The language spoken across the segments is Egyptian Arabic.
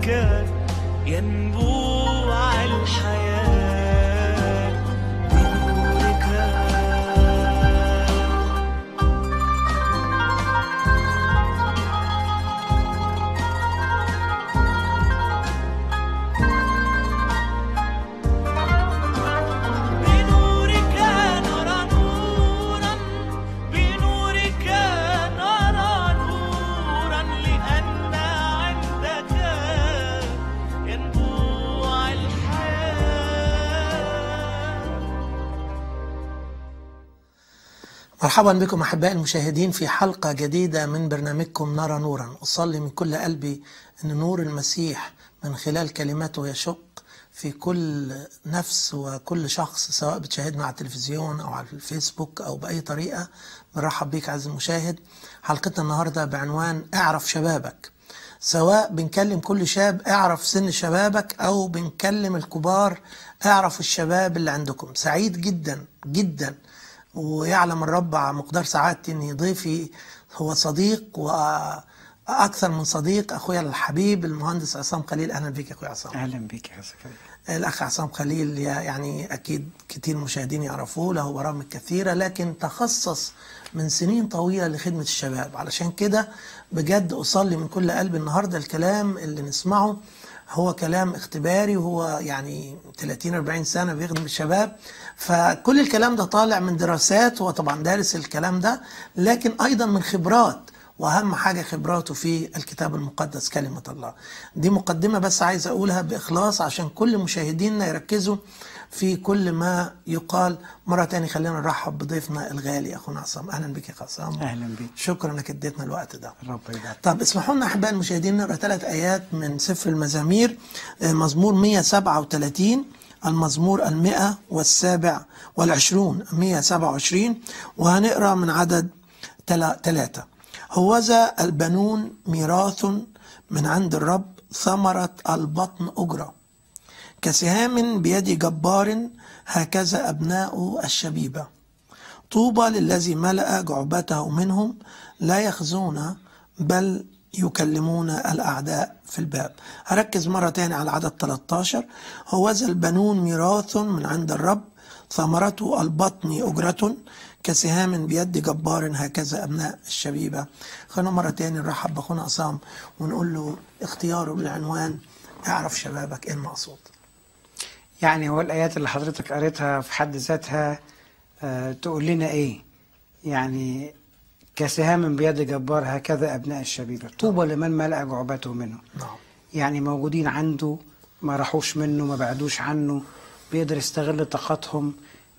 بنورك ينبوع الحياة بنورك بنورك نرى نورا بنورك نرى نورا لأن عندك ينبوع الحياة مرحبا بكم احبائي المشاهدين في حلقه جديده من برنامجكم نرى نورا اصلي من كل قلبي ان نور المسيح من خلال كلماته يشق في كل نفس وكل شخص سواء بتشاهدنا على التلفزيون او على الفيسبوك او باي طريقه بنرحب بيك عزيزي المشاهد حلقتنا النهارده بعنوان اعرف شبابك سواء بنكلم كل شاب اعرف سن شبابك او بنكلم الكبار اعرف الشباب اللي عندكم سعيد جدا جدا ويعلم الرب على مقدار سعادتي ان ضيفي هو صديق واكثر من صديق اخويا الحبيب المهندس عصام خليل اهلا بك يا اخويا عصام اهلا بك يا زكريا الاخ عصام خليل يعني اكيد كتير مشاهدين يعرفوه له برامج كثيره لكن تخصص من سنين طويله لخدمه الشباب علشان كده بجد اصلي من كل قلب النهارده الكلام اللي نسمعه هو كلام اختباري وهو يعني 30 40 سنه بيخدم الشباب فكل الكلام ده طالع من دراسات هو طبعا دارس الكلام ده لكن ايضا من خبرات واهم حاجه خبراته في الكتاب المقدس كلمه الله دي مقدمه بس عايز اقولها باخلاص عشان كل مشاهدينا يركزوا في كل ما يقال مره تاني خلينا نرحب بضيفنا الغالي اخونا عصام اهلا بك يا عصام اهلا بك شكرا انك اديتنا الوقت ده رب يبارك طب اسمحوا لنا احبائي المشاهدين نقرا ثلاث ايات من سفر المزامير آه، مزمور 137 المزمور المئة والسابع والعشرون 127 وهنقرا من عدد ثلاثة هوذا البنون ميراث من عند الرب ثمرة البطن أجرة كسهام بيد جبار هكذا أبناء الشبيبة طوبى للذي ملأ جعبته منهم لا يخزون بل يكلمون الأعداء في الباب هركز مرة تاني على عدد 13 هوذا البنون ميراث من عند الرب ثمرته البطن أجرة كسهام بيد جبار هكذا أبناء الشبيبة خلينا مرة تاني نرحب بأخونا عصام ونقول له اختياره بالعنوان اعرف شبابك ايه المقصود يعني هو الايات اللي حضرتك قريتها في حد ذاتها آه تقول لنا ايه يعني كسهام بيد جبار هكذا ابناء الشبيبه طوبى لمن ملأ جعبته منه نعم يعني موجودين عنده ما راحوش منه ما بعدوش عنه بيقدر يستغل طاقتهم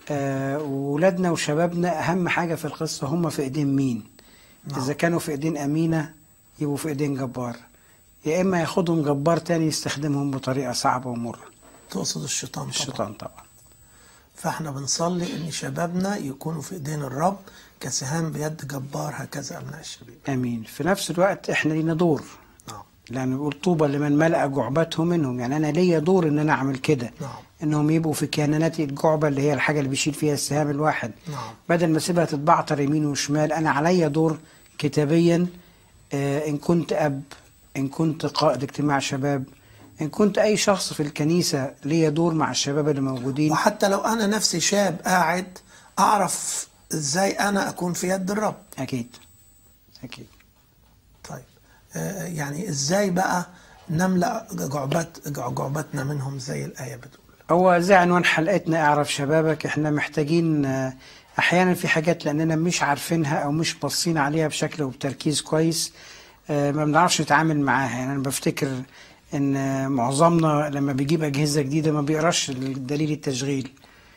آه وولادنا وشبابنا اهم حاجه في القصه هم في ايدين مين نعم. اذا كانوا في ايدين امينه يبقوا في ايدين جبار يا اما ياخدهم جبار تاني يستخدمهم بطريقه صعبه ومره تقصد الشيطان طبعا الشيطان طبعا فاحنا بنصلي ان شبابنا يكونوا في ايدين الرب كسهام بيد جبار هكذا ابناء الشبيبه امين في نفس الوقت احنا لينا دور نعم لأنه بيقول طوبى لمن ملأ جعبته منهم يعني أنا ليا دور إن أنا أعمل كده نعم إنهم يبقوا في كيانات الجعبة اللي هي الحاجة اللي بيشيل فيها السهام الواحد نعم بدل ما أسيبها تتبعتر يمين وشمال أنا عليا دور كتابيا آه، إن كنت أب إن كنت قائد اجتماع شباب إن كنت أي شخص في الكنيسة ليا دور مع الشباب اللي موجودين وحتى لو انا نفسي شاب قاعد اعرف ازاي انا اكون في يد الرب أكيد أكيد طيب آه، يعني ازاي بقى نملا جعبات جعبتنا منهم زي الايه بتقول هو زي عنوان حلقتنا اعرف شبابك احنا محتاجين آه، احيانا في حاجات لاننا مش عارفينها او مش باصين عليها بشكل وبتركيز كويس آه، ما بنعرفش نتعامل معاها يعني انا بفتكر ان آه، معظمنا لما بيجيب اجهزه جديده ما بيقراش دليل التشغيل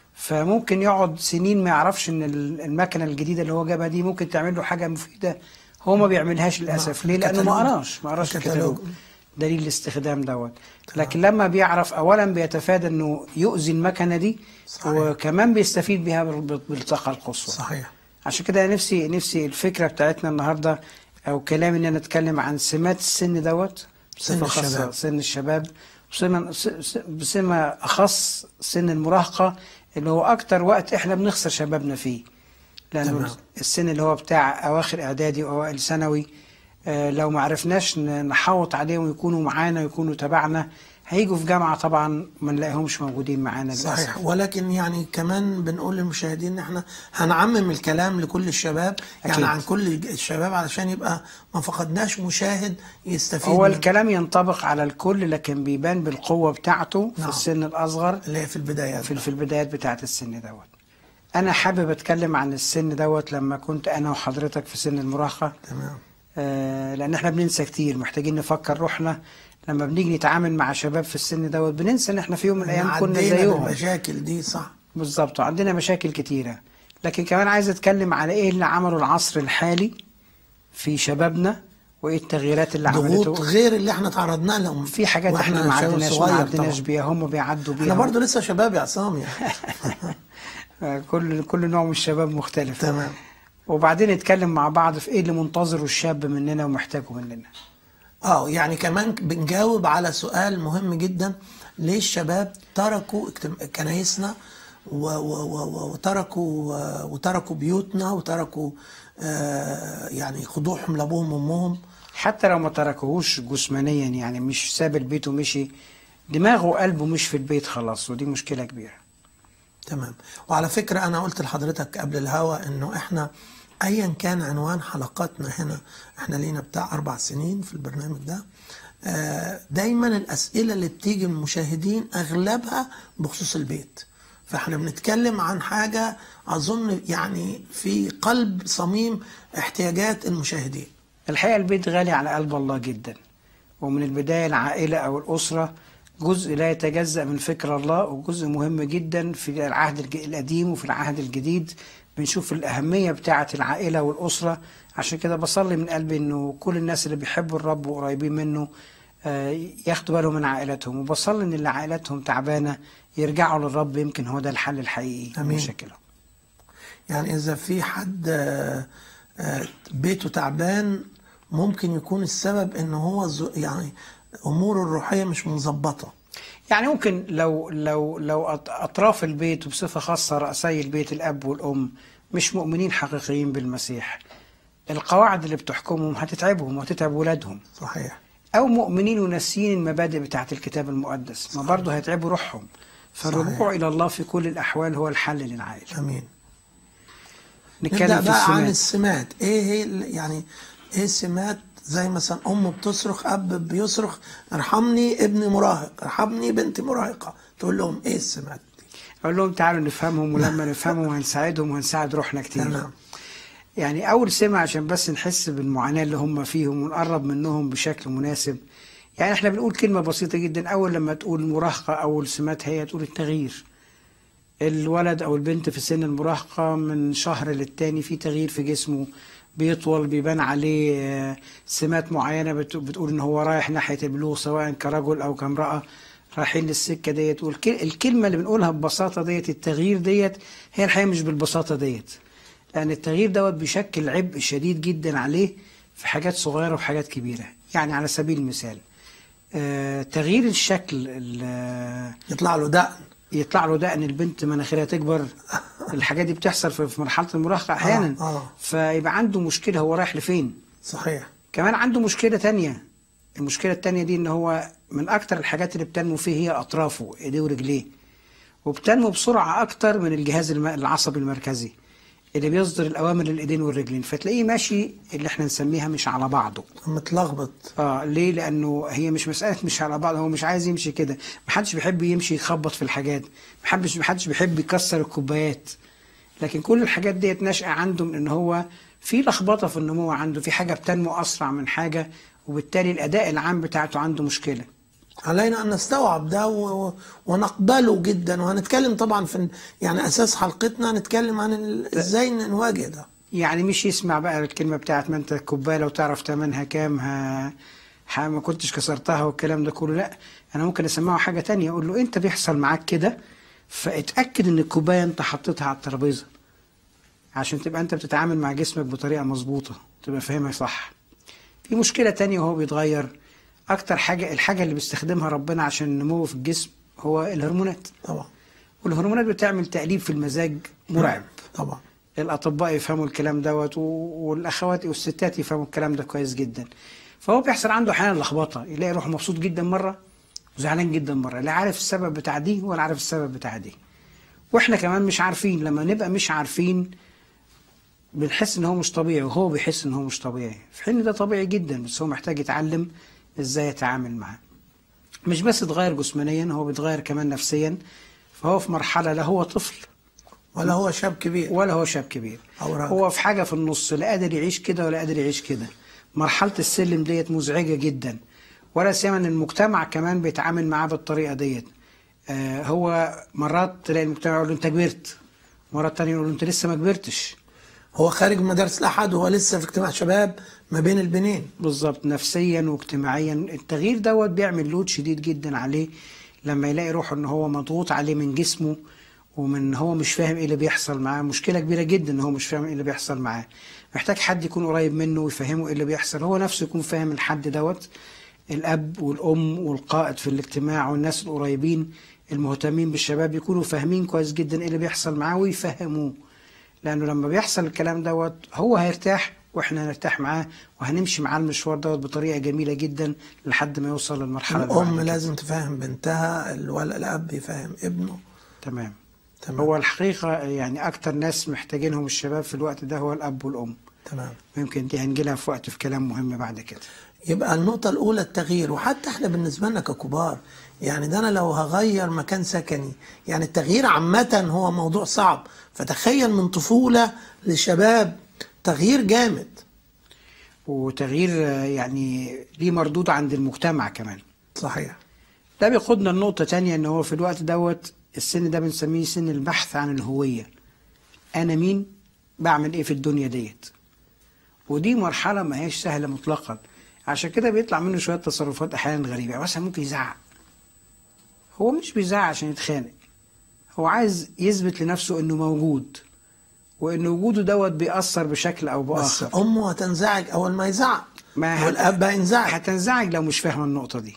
فممكن يقعد سنين ما يعرفش ان ال- المكنه الجديده اللي هو جابها دي ممكن تعمل له حاجه مفيده هو ما بيعملهاش للاسف ليه لانه ما الكتالوج. قراش ما قراش الكتالوج. الكتالوج دليل الاستخدام دوت لكن لما بيعرف اولا بيتفادى انه يؤذي المكنه دي صحيح. وكمان بيستفيد بيها بال- بالطاقه القصوى صحيح عشان كده نفسي نفسي الفكره بتاعتنا النهارده او كلامي ان انا اتكلم عن سمات السن دوت سن بصفة خاصة الشباب. سن الشباب وسمة س- س- بسمة اخص سن المراهقه اللي هو اكتر وقت احنا بنخسر شبابنا فيه لانه تمام. السن اللي هو بتاع اواخر اعدادي واوائل ثانوي آه، لو ما عرفناش ن- نحوط عليهم ويكونوا معانا ويكونوا تبعنا هيجوا في جامعة طبعا ما نلاقيهمش موجودين معانا صحيح للأسف ولكن يعني كمان بنقول للمشاهدين ان احنا هنعمم الكلام لكل الشباب يعني أكيد. عن كل الشباب علشان يبقى ما فقدناش مشاهد يستفيد هو من الكلام ينطبق على الكل لكن بيبان بالقوة بتاعته في نعم. السن الأصغر اللي هي في البدايات في في البدايات بتاعة السن دوت أنا حابب أتكلم عن السن دوت لما كنت أنا وحضرتك في سن المراهقة تمام آه، لان احنا بننسى كتير محتاجين نفكر روحنا لما بنيجي نتعامل مع شباب في السن دوت بننسى ان احنا في يوم من الايام كنا عدينا زيهم بالمشاكل دي صح بالظبط وعندنا مشاكل كتيره لكن كمان عايز اتكلم على ايه اللي عمله العصر الحالي في شبابنا وايه التغييرات اللي ضغوط عملته غير اللي احنا تعرضنا لهم في حاجات واحنا احنا ما شباب عدناش ما صغير عدناش طبعا. بيها هم بيعدوا بيها احنا برضو لسه شباب يا عصام يعني آه، كل كل نوع من الشباب مختلف تمام وبعدين نتكلم مع بعض في ايه اللي منتظره الشاب مننا ومحتاجه مننا اه يعني كمان بنجاوب على سؤال مهم جدا ليه الشباب تركوا اجتم- كنايسنا و- و- و- و- وتركوا آه، وتركوا بيوتنا وتركوا آه، يعني خضوعهم لابوهم وامهم حتى لو ما تركوهوش جسمانيا يعني مش ساب البيت ومشي دماغه وقلبه مش في البيت خلاص ودي مشكلة كبيرة تمام وعلى فكرة أنا قلت لحضرتك قبل الهوا إنه إحنا أيا كان عنوان حلقاتنا هنا إحنا لينا بتاع أربع سنين في البرنامج ده آه، دايما الأسئلة اللي بتيجي من المشاهدين أغلبها بخصوص البيت فإحنا بنتكلم عن حاجة أظن يعني في قلب صميم احتياجات المشاهدين الحقيقة البيت غالي على قلب الله جدا ومن البداية العائلة أو الأسرة جزء لا يتجزأ من فكر الله وجزء مهم جدا في العهد الج- القديم وفي العهد الجديد بنشوف الأهمية بتاعة العائلة والأسرة عشان كده بصلي من قلبي إنه كل الناس اللي بيحبوا الرب وقريبين منه آه، ياخدوا بالهم من عائلتهم وبصلي إن اللي عائلتهم تعبانة يرجعوا للرب يمكن هو ده الحل الحقيقي آمين. لمشاكلهم يعني إذا في حد آه، آه، بيته تعبان ممكن يكون السبب إن هو ز- يعني أموره الروحية مش منظبطة يعني ممكن لو لو لو أط- اطراف البيت وبصفه خاصه رأسي البيت الاب والام مش مؤمنين حقيقيين بالمسيح القواعد اللي بتحكمهم هتتعبهم وهتتعب ولادهم صحيح او مؤمنين وناسيين المبادئ بتاعه الكتاب المقدس ما برضه هيتعبوا روحهم فالرجوع صحيح. الى الله في كل الاحوال هو الحل للعائله امين نتكلم نبدا في بقى عن السمات السمات ايه هي ال- يعني ايه السمات زي مثلا ام بتصرخ اب بيصرخ ارحمني ابني مراهق ارحمني بنتي مراهقه تقول لهم ايه السمات دي اقول لهم تعالوا نفهمهم ولما نفهمهم هنساعدهم وهنساعد روحنا كتير تمام يعني أول سمة عشان بس نحس بالمعاناة اللي هم فيهم ونقرب منهم بشكل مناسب يعني احنا بنقول كلمة بسيطة جدا أول لما تقول مراهقة أول سمات هي تقول التغيير الولد أو البنت في سن المراهقة من شهر للتاني في تغيير في جسمه بيطول بيبان عليه آه، سمات معينة بت- بتقول إن هو رايح ناحية البلوغ سواء كرجل أو كامرأة رايحين للسكة ديت والك- الكلمة اللي بنقولها ببساطة ديت التغيير ديت هي الحقيقة مش بالبساطة ديت لأن التغيير دوت بيشكل عبء شديد جدا عليه في حاجات صغيرة وحاجات كبيرة يعني على سبيل المثال آه، تغيير الشكل ال- يطلع له دقن يطلع له دقن البنت مناخيرها تكبر الحاجات دي بتحصل في في مرحلة المراهقة أحيانا آه، آه. فيبقى عنده مشكلة هو رايح لفين صحيح كمان عنده مشكلة تانية المشكلة التانية دي ان هو من اكتر الحاجات اللي بتنمو فيه هي اطرافه ايديه ورجليه وبتنمو بسرعة اكتر من الجهاز الم- العصبي المركزي اللي بيصدر الاوامر للايدين والرجلين فتلاقيه ماشي اللي احنا نسميها مش على بعضه متلخبط اه ليه لانه هي مش مساله مش على بعض هو مش عايز يمشي كده محدش بيحب يمشي يخبط في الحاجات محدش محدش بيحب يكسر الكوبايات لكن كل الحاجات ديت ناشئه عنده من ان هو في لخبطه في النمو عنده في حاجه بتنمو اسرع من حاجه وبالتالي الاداء العام بتاعته عنده مشكله علينا ان نستوعب ده و... و- ونقبله جدا وهنتكلم طبعا في يعني اساس حلقتنا هنتكلم عن ال... ازاي نواجه ده يعني مش يسمع بقى الكلمه بتاعت ما انت الكوبايه لو تعرف ثمنها كام ها ها ما كنتش كسرتها والكلام ده كله لا انا ممكن اسمعه حاجه تانية اقول له انت بيحصل معاك كده فاتاكد ان الكوبايه انت حطيتها على الترابيزه عشان تبقى انت بتتعامل مع جسمك بطريقه مظبوطه تبقى فاهمها صح في مشكله تانية وهو بيتغير اكتر حاجه الحاجه اللي بيستخدمها ربنا عشان النمو في الجسم هو الهرمونات طبعا والهرمونات بتعمل تقليب في المزاج مرعب طبعا الاطباء يفهموا الكلام دوت و- والاخوات والستات يفهموا الكلام ده كويس جدا فهو بيحصل عنده احيانا لخبطه يلاقي روحه مبسوط جدا مره وزعلان جدا مره لا عارف السبب بتاع دي ولا عارف السبب بتاع دي واحنا كمان مش عارفين لما نبقى مش عارفين بنحس ان هو مش طبيعي وهو بيحس ان هو مش طبيعي في حين ده طبيعي جدا بس هو محتاج يتعلم ازاي يتعامل معاه مش بس يتغير جسمانيا هو بيتغير كمان نفسيا فهو في مرحله لا هو طفل ولا هو شاب كبير ولا هو شاب كبير أو راجل. هو في حاجة في النص لا قادر يعيش كده ولا قادر يعيش كده مرحلة السلم ديت مزعجة جدا ولا سيما ان المجتمع كمان بيتعامل معاه بالطريقة ديت آه هو مرات تلاقي المجتمع يقول له انت كبرت مرات تانية يقول له انت لسه ما كبرتش هو خارج من مدارس الأحد وهو لسه في اجتماع شباب ما بين البنين بالظبط نفسيا واجتماعيا التغيير دوت بيعمل لود شديد جدا عليه لما يلاقي روحه ان هو مضغوط عليه من جسمه ومن هو مش فاهم ايه اللي بيحصل معاه مشكله كبيره جدا ان هو مش فاهم ايه اللي بيحصل معاه محتاج حد يكون قريب منه ويفهمه ايه اللي بيحصل هو نفسه يكون فاهم الحد دوت الاب والام والقائد في الاجتماع والناس القريبين المهتمين بالشباب يكونوا فاهمين كويس جدا ايه اللي بيحصل معاه ويفهموه لانه لما بيحصل الكلام دوت هو هيرتاح واحنا هنرتاح معاه وهنمشي معاه المشوار دوت بطريقه جميله جدا لحد ما يوصل للمرحله اللي بعد الأم كده. لازم تفهم بنتها الولد الأب يفهم ابنه تمام تمام هو الحقيقه يعني اكتر ناس محتاجينهم الشباب في الوقت ده هو الاب والام تمام ويمكن دي هنجيلها في وقت في كلام مهم بعد كده يبقى النقطة الأولى التغيير وحتى احنا بالنسبة لنا ككبار يعني ده أنا لو هغير مكان سكني يعني التغيير عامة هو موضوع صعب فتخيل من طفولة لشباب تغيير جامد وتغيير آه، يعني ليه مردود عند المجتمع كمان صحيح ده بيقودنا لنقطة تانية ان هو في الوقت دوت السن ده بنسميه سن البحث عن الهوية انا مين بعمل ايه في الدنيا ديت ودي مرحلة ما هيش سهلة مطلقا عشان كده بيطلع منه شوية تصرفات احيانا غريبة يعني مثلا ممكن يزعق هو مش بيزعق عشان يتخانق هو عايز يثبت لنفسه انه موجود وان وجوده دوت بيأثر بشكل او بس باخر أمه هتنزعج أول ما يزعق ما والأب هينزعج هتنزعج لو مش فاهمه النقطه دي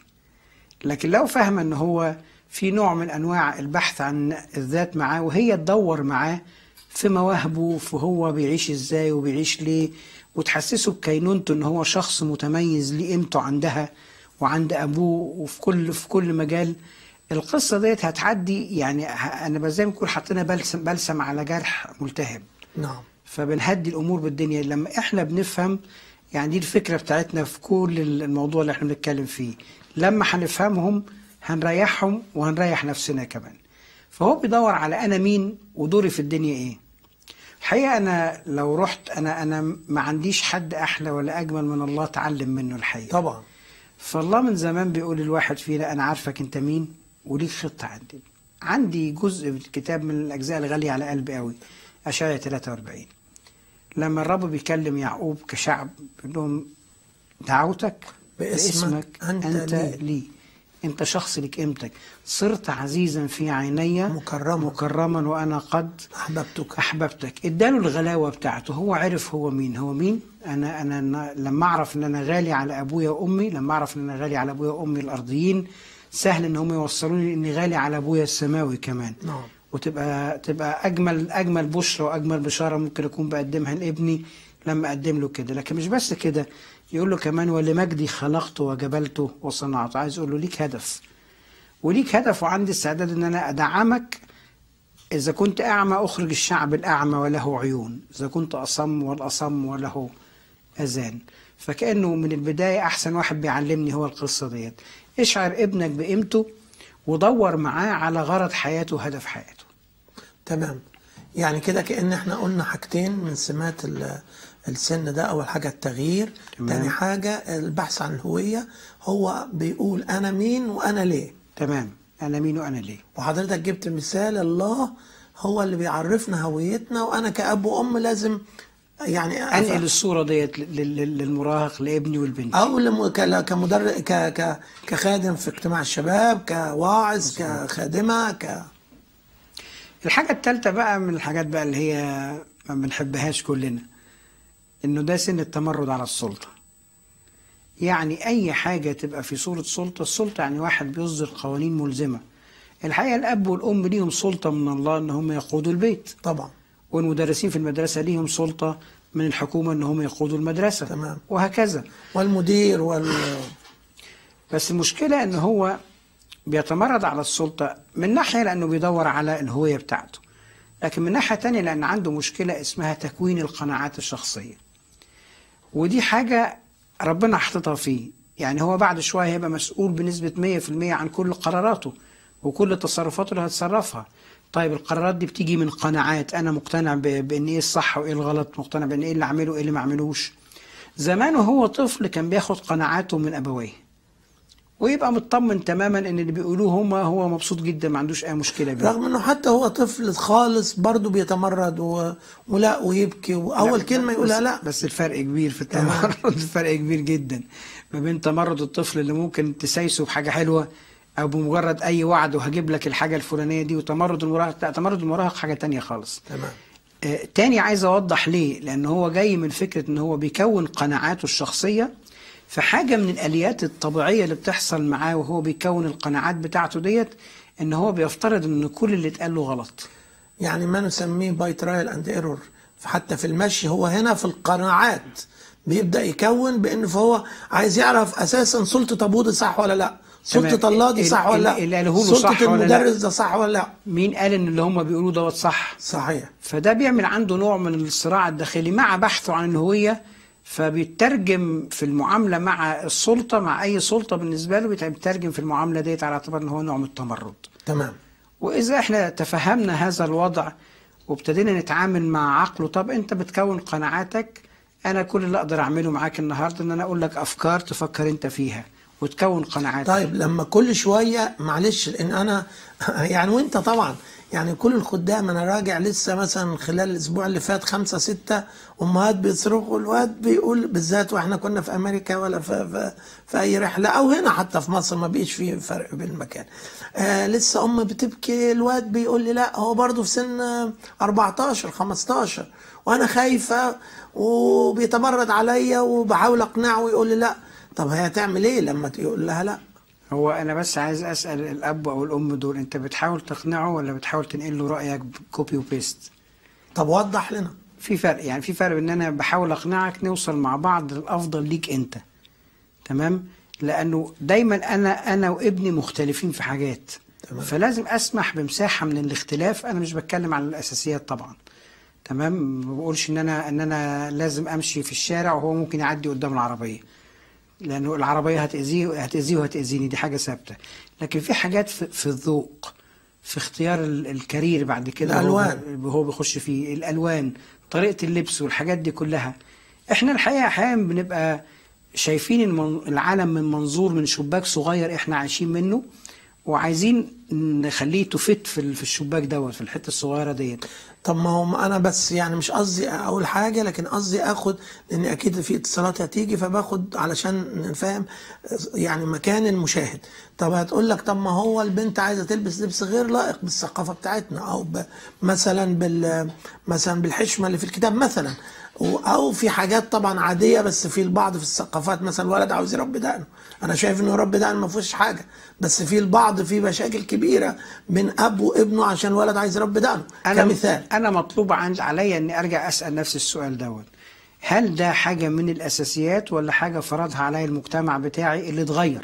لكن لو فاهمه ان هو في نوع من انواع البحث عن الذات معاه وهي تدور معاه في مواهبه في هو بيعيش ازاي وبيعيش ليه وتحسسه بكينونته ان هو شخص متميز ليه قيمته عندها وعند ابوه وفي كل في كل مجال القصه ديت هتعدي يعني ه- انا بقى زي ما نكون حطينا بلسم بلسم على جرح ملتهب نعم فبنهدي الامور بالدنيا لما احنا بنفهم يعني دي الفكره بتاعتنا في كل الموضوع اللي احنا بنتكلم فيه لما هنفهمهم هنريحهم وهنريح نفسنا كمان فهو بيدور على انا مين ودوري في الدنيا ايه الحقيقه انا لو رحت انا انا ما عنديش حد احلى ولا اجمل من الله اتعلم منه الحقيقه طبعا فالله من زمان بيقول للواحد فينا انا عارفك انت مين وليك خطه عندي عندي جزء في الكتاب من الاجزاء الغاليه على قلبي قوي اشعياء 43 لما الرب بيكلم يعقوب كشعب بيقول لهم دعوتك باسمك أنت انت لي. لي انت شخص لك قيمتك صرت عزيزا في عيني مكرما. مكرما وانا قد أحببتك احببتك اداله الغلاوه بتاعته هو عرف هو مين هو مين انا انا أنا لما اعرف ان انا غالي على ابويا وامي لما اعرف ان انا غالي على ابويا وامي الارضيين سهل ان هم يوصلوني اني غالي على ابويا السماوي كمان نعم وتبقى تبقى اجمل اجمل بشرى واجمل بشاره ممكن اكون بقدمها لابني لما اقدم له كده لكن مش بس كده يقول له كمان ولمجدي خلقته وجبلته وصنعته عايز اقول له ليك هدف وليك هدف وعندي استعداد ان انا ادعمك إذا كنت أعمى أخرج الشعب الأعمى وله عيون إذا كنت أصم والأصم وله أذان فكأنه من البداية أحسن واحد بيعلمني هو القصة ديت اشعر ابنك بقيمته ودور معاه على غرض حياته وهدف حياته تمام يعني كده كأن احنا قلنا حاجتين من سمات ال- السن ده أول حاجة التغيير تمام. تاني حاجة البحث عن الهوية هو بيقول أنا مين وأنا ليه تمام أنا مين وأنا ليه وحضرتك جبت مثال الله هو اللي بيعرفنا هويتنا وأنا كأب وأم لازم يعني أنقل أف- الصورة ديت لل- لل- للمراهق لابني والبنت أو لم- ك- كمدرب ك ك كخادم في اجتماع الشباب كواعظ كخادمة ك الحاجة التالتة بقى من الحاجات بقى اللي هي ما بنحبهاش كلنا انه ده سن التمرد على السلطة يعني اي حاجة تبقى في صورة سلطة السلطة يعني واحد بيصدر قوانين ملزمة الحقيقة الاب والام ليهم سلطة من الله ان هم يقودوا البيت طبعا والمدرسين في المدرسه ليهم سلطه من الحكومه ان هم يقودوا المدرسه تمام. وهكذا والمدير وال بس المشكله ان هو بيتمرد على السلطه من ناحيه لانه بيدور على الهويه بتاعته لكن من ناحيه تانية لان عنده مشكله اسمها تكوين القناعات الشخصيه ودي حاجه ربنا حاططها فيه يعني هو بعد شويه هيبقى مسؤول بنسبه 100% عن كل قراراته وكل تصرفاته اللي هتصرفها طيب القرارات دي بتيجي من قناعات انا مقتنع ب- بان ايه الصح وايه الغلط مقتنع بان ايه اللي اعمله وايه اللي ما اعملوش زمان وهو طفل كان بياخد قناعاته من ابويه ويبقى مطمن تماما ان اللي بيقولوه هما هو مبسوط جدا ما عندوش اي مشكله بيه رغم انه حتى هو طفل خالص برضه بيتمرد و... ولا ويبكي واول لا، كلمه يقولها بس- لا بس الفرق كبير في التمرد الفرق كبير جدا ما بين تمرد الطفل اللي ممكن تسايسه بحاجه حلوه او بمجرد اي وعد وهجيب لك الحاجه الفلانيه دي وتمرد المراهق لا تمرد المراهق حاجه تانية خالص تمام آه، تاني عايز اوضح ليه لان هو جاي من فكره ان هو بيكون قناعاته الشخصيه في حاجه من الاليات الطبيعيه اللي بتحصل معاه وهو بيكون القناعات بتاعته ديت ان هو بيفترض ان كل اللي اتقال له غلط يعني ما نسميه باي ترايل اند ايرور حتى في المشي هو هنا في القناعات بيبدا يكون بانه فهو عايز يعرف اساسا سلطه ابوه دي صح ولا لا تمام. سلطه الله دي ال- صح ولا لا اللي قاله له سلطه صح ولا لا؟ المدرس ده صح ولا لا مين قال ان اللي هم بيقولوه دوت صح صحيح فده بيعمل عنده نوع من الصراع الداخلي مع بحثه عن الهوية فبيترجم في المعاملة مع السلطة مع أي سلطة بالنسبة له بيترجم في المعاملة ديت على اعتبار إن هو نوع من التمرد تمام وإذا إحنا تفهمنا هذا الوضع وابتدينا نتعامل مع عقله طب أنت بتكون قناعاتك أنا كل اللي أقدر أعمله معاك النهاردة إن أنا أقول لك أفكار تفكر أنت فيها وتكون قناعاتك طيب لما كل شويه معلش لان انا يعني وانت طبعا يعني كل الخدام انا راجع لسه مثلا خلال الاسبوع اللي فات خمسه سته امهات بيصرخوا الواد بيقول بالذات واحنا كنا في امريكا ولا في, في, في اي رحله او هنا حتى في مصر ما بقيش في فرق بين المكان آه لسه ام بتبكي الواد بيقول لي لا هو برضه في سن آه، 14 15 وانا خايفه وبيتمرد عليا وبحاول اقنعه ويقول لي لا طب هي هتعمل ايه لما تقول لها لا هو أنا بس عايز أسأل الأب أو الأم دول أنت بتحاول تقنعه ولا بتحاول تنقل له رأيك كوبي وبيست طب وضح لنا في فرق يعني في فرق ان انا بحاول اقنعك نوصل مع بعض للافضل ليك انت تمام لانه دايما انا انا وابني مختلفين في حاجات تمام. فلازم اسمح بمساحه من الاختلاف انا مش بتكلم عن الاساسيات طبعا تمام ما بقولش ان انا ان انا لازم امشي في الشارع وهو ممكن يعدي قدام العربيه لانه العربيه هتاذيه هتاذيه وهتاذيني دي حاجه ثابته لكن في حاجات في, في الذوق في اختيار ال- الكارير بعد كده هو الألوان. ب- هو بيخش فيه الالوان طريقه اللبس والحاجات دي كلها احنا الحقيقه احيانا بنبقى شايفين المن- العالم من منظور من شباك صغير احنا عايشين منه وعايزين نخليه تفت في ال- في الشباك دوت في الحته الصغيره ديت طب ما هو انا بس يعني مش قصدي اقول حاجه لكن قصدي اخد لان اكيد في اتصالات هتيجي فباخد علشان نفهم يعني مكان المشاهد طب هتقول لك طب ما هو البنت عايزه تلبس لبس غير لائق بالثقافه بتاعتنا او ب مثلا بال مثلا بالحشمه اللي في الكتاب مثلا و- او في حاجات طبعا عاديه بس في البعض في الثقافات مثلا الولد عاوز يربي دقنه انا شايف انه يربي دقنه ما فيهوش حاجه بس في البعض في مشاكل كبيره بين اب وابنه عشان الولد عايز يربي دقنه كمثال انا مطلوب عند عليا اني ارجع اسال نفسي السؤال دوت هل ده حاجه من الاساسيات ولا حاجه فرضها عليا المجتمع بتاعي اللي اتغير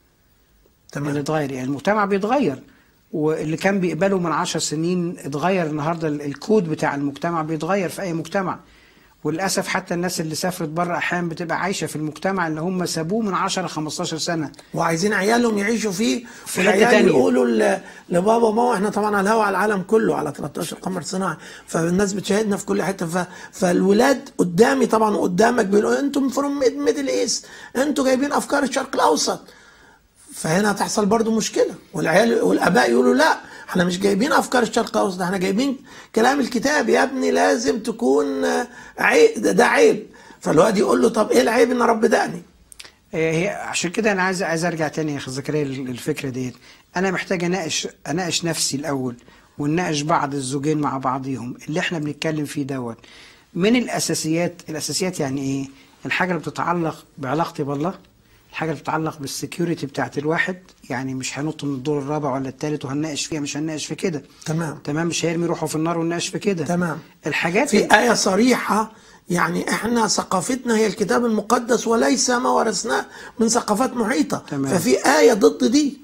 اللي تمام اتغير يعني المجتمع بيتغير واللي كان بيقبله من عشر سنين اتغير النهارده ال- الكود بتاع المجتمع بيتغير في اي مجتمع وللاسف حتى الناس اللي سافرت بره احيانا بتبقى عايشه في المجتمع اللي هم سابوه من 10 15 سنه وعايزين عيالهم يعيشوا فيه في حتة والعيال تانية. يقولوا ل- لبابا وماما احنا طبعا على الهوا على العالم كله على 13 قمر صناعي فالناس بتشاهدنا في كل حته ف... فالولاد قدامي طبعا وقدامك بيقولوا انتم فروم ميدل ايست انتوا جايبين افكار الشرق الاوسط فهنا هتحصل برضو مشكله والعيال والاباء يقولوا لا احنا مش جايبين افكار الشرق الاوسط احنا جايبين كلام الكتاب يا ابني لازم تكون آه، عيب ده, ده عيب فالواد يقول له طب ايه العيب ان رب دقني آه، هي عشان كده انا عايز عايز ارجع تاني يا اخي زكريا للفكره ديت انا محتاج اناقش اناقش نفسي الاول ونناقش بعض الزوجين مع بعضيهم اللي احنا بنتكلم فيه دوت من الاساسيات الاساسيات يعني ايه الحاجه اللي بتتعلق بعلاقتي بالله الحاجه اللي بتتعلق بالسكيورتي بتاعت الواحد يعني مش هنط من الدور الرابع ولا الثالث وهنناقش فيها مش هنناقش في كده تمام تمام مش هيرمي روحه في النار ونناقش في كده تمام. الحاجات في آية صريحة يعني احنا ثقافتنا هي الكتاب المقدس وليس ما ورثناه من ثقافات محيطة تمام. ففي آية ضد دي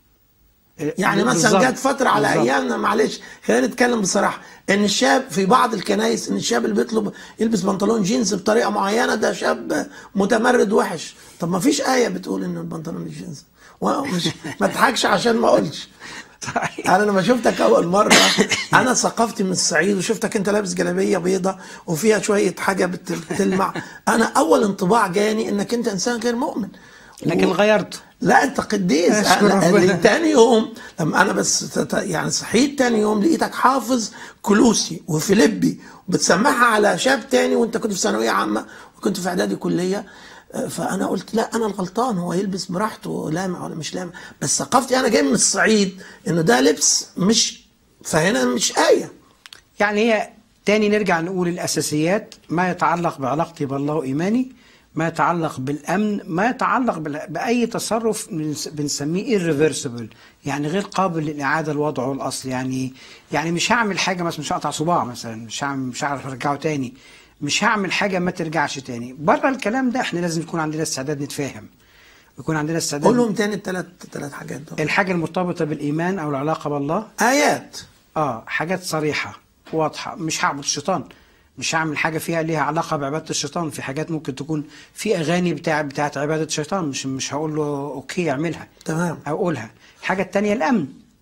يعني مثلا بالظبط. جت فترة على بالظبط. أيامنا معلش خلينا نتكلم بصراحة إن الشاب في بعض الكنائس إن الشاب اللي بيطلب يلبس بنطلون جينز بطريقة معينة ده شاب متمرد وحش طب ما فيش آية بتقول إن البنطلون الجينز ومش ما تضحكش عشان ما أقولش طيب. انا لما شفتك اول مره انا ثقافتي من الصعيد وشفتك انت لابس جلابيه بيضة وفيها شويه حاجه بت- بتلمع انا اول انطباع جاني انك انت انسان غير مؤمن لكن و- غيرت لا انت قديس أشكر أنا ربنا. تاني يوم لما انا بس تت- يعني صحيت تاني يوم لقيتك حافظ كلوسي وفيليبي وبتسمعها على شاب تاني وانت كنت في ثانويه عامه وكنت في اعدادي كليه آه، فانا قلت لا انا الغلطان هو يلبس براحته لامع ولا مش لامع بس ثقافتي انا جاي من الصعيد انه ده لبس مش فهنا مش ايه يعني هي تاني نرجع نقول الأساسيات ما يتعلق بعلاقتي بالله وإيماني ما يتعلق بالأمن ما يتعلق بال- بأي تصرف بنس- بنسميه irreversible يعني غير قابل للإعادة لوضعه الأصلي يعني يعني مش هعمل حاجة مثلا مش هقطع صباع مثلا مش هعمل مش هعرف أرجعه تاني مش هعمل حاجة ما ترجعش تاني بره الكلام ده احنا لازم يكون عندنا استعداد نتفاهم يكون عندنا استعداد قول لهم تاني الثلاث ثلاث حاجات دول الحاجة المرتبطة بالإيمان أو العلاقة بالله ايات اه حاجات صريحة واضحة مش هعبد الشيطان مش هعمل حاجة فيها ليها علاقة بعبادة الشيطان في حاجات ممكن تكون في أغاني بتاع بتاعت عبادة الشيطان مش مش هقول له أوكي اعملها تمام أو قولها الحاجة التانية الأمن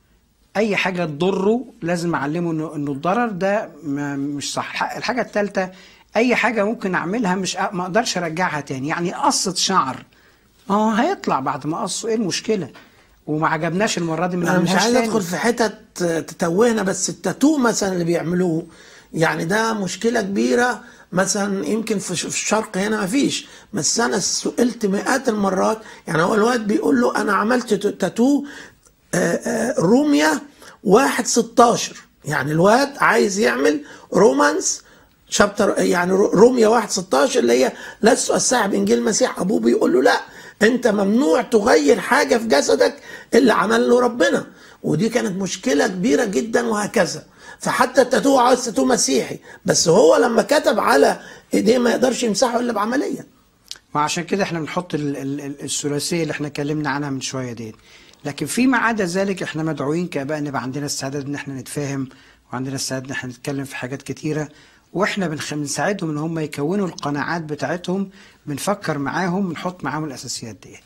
أي حاجة تضره لازم أعلمه إنه إنه الضرر ده ما- مش صح الح- الحاجة التالتة أي حاجة ممكن أعملها مش أ- ما أقدرش أرجعها تاني يعني قصة شعر اه هيطلع بعد ما قصه إيه المشكلة وما عجبناش المرة دي ما انا مش نعملهاش عايز تاني. ادخل في حتت تتوهنا بس التاتو مثلا اللي بيعملوه يعني ده مشكله كبيره مثلا يمكن في في الشرق هنا ما فيش بس انا سئلت مئات المرات يعني هو الواد بيقول له انا عملت تاتو آه، آه، روميا واحد 16 يعني الواد عايز يعمل رومانس شابتر يعني رو- روميا 1 16 اللي هي لست الساعة بإنجيل المسيح أبوه بيقول له لا أنت ممنوع تغير حاجة في جسدك اللي عمل له ربنا ودي كانت مشكلة كبيرة جدا وهكذا فحتى التاتو عاوز تاتو مسيحي بس هو لما كتب على ايديه ما يقدرش يمسحه الا بعمليه وعشان كده احنا بنحط ال- ال- ال- الثلاثيه اللي احنا اتكلمنا عنها من شويه ديت لكن فيما عدا ذلك احنا مدعوين كاباء نبقى عندنا استعداد ان احنا نتفاهم وعندنا استعداد ان احنا نتكلم في حاجات كتيره واحنا بنخ- بنساعدهم ان هم يكونوا القناعات بتاعتهم بنفكر معاهم بنحط معاهم الاساسيات ديت.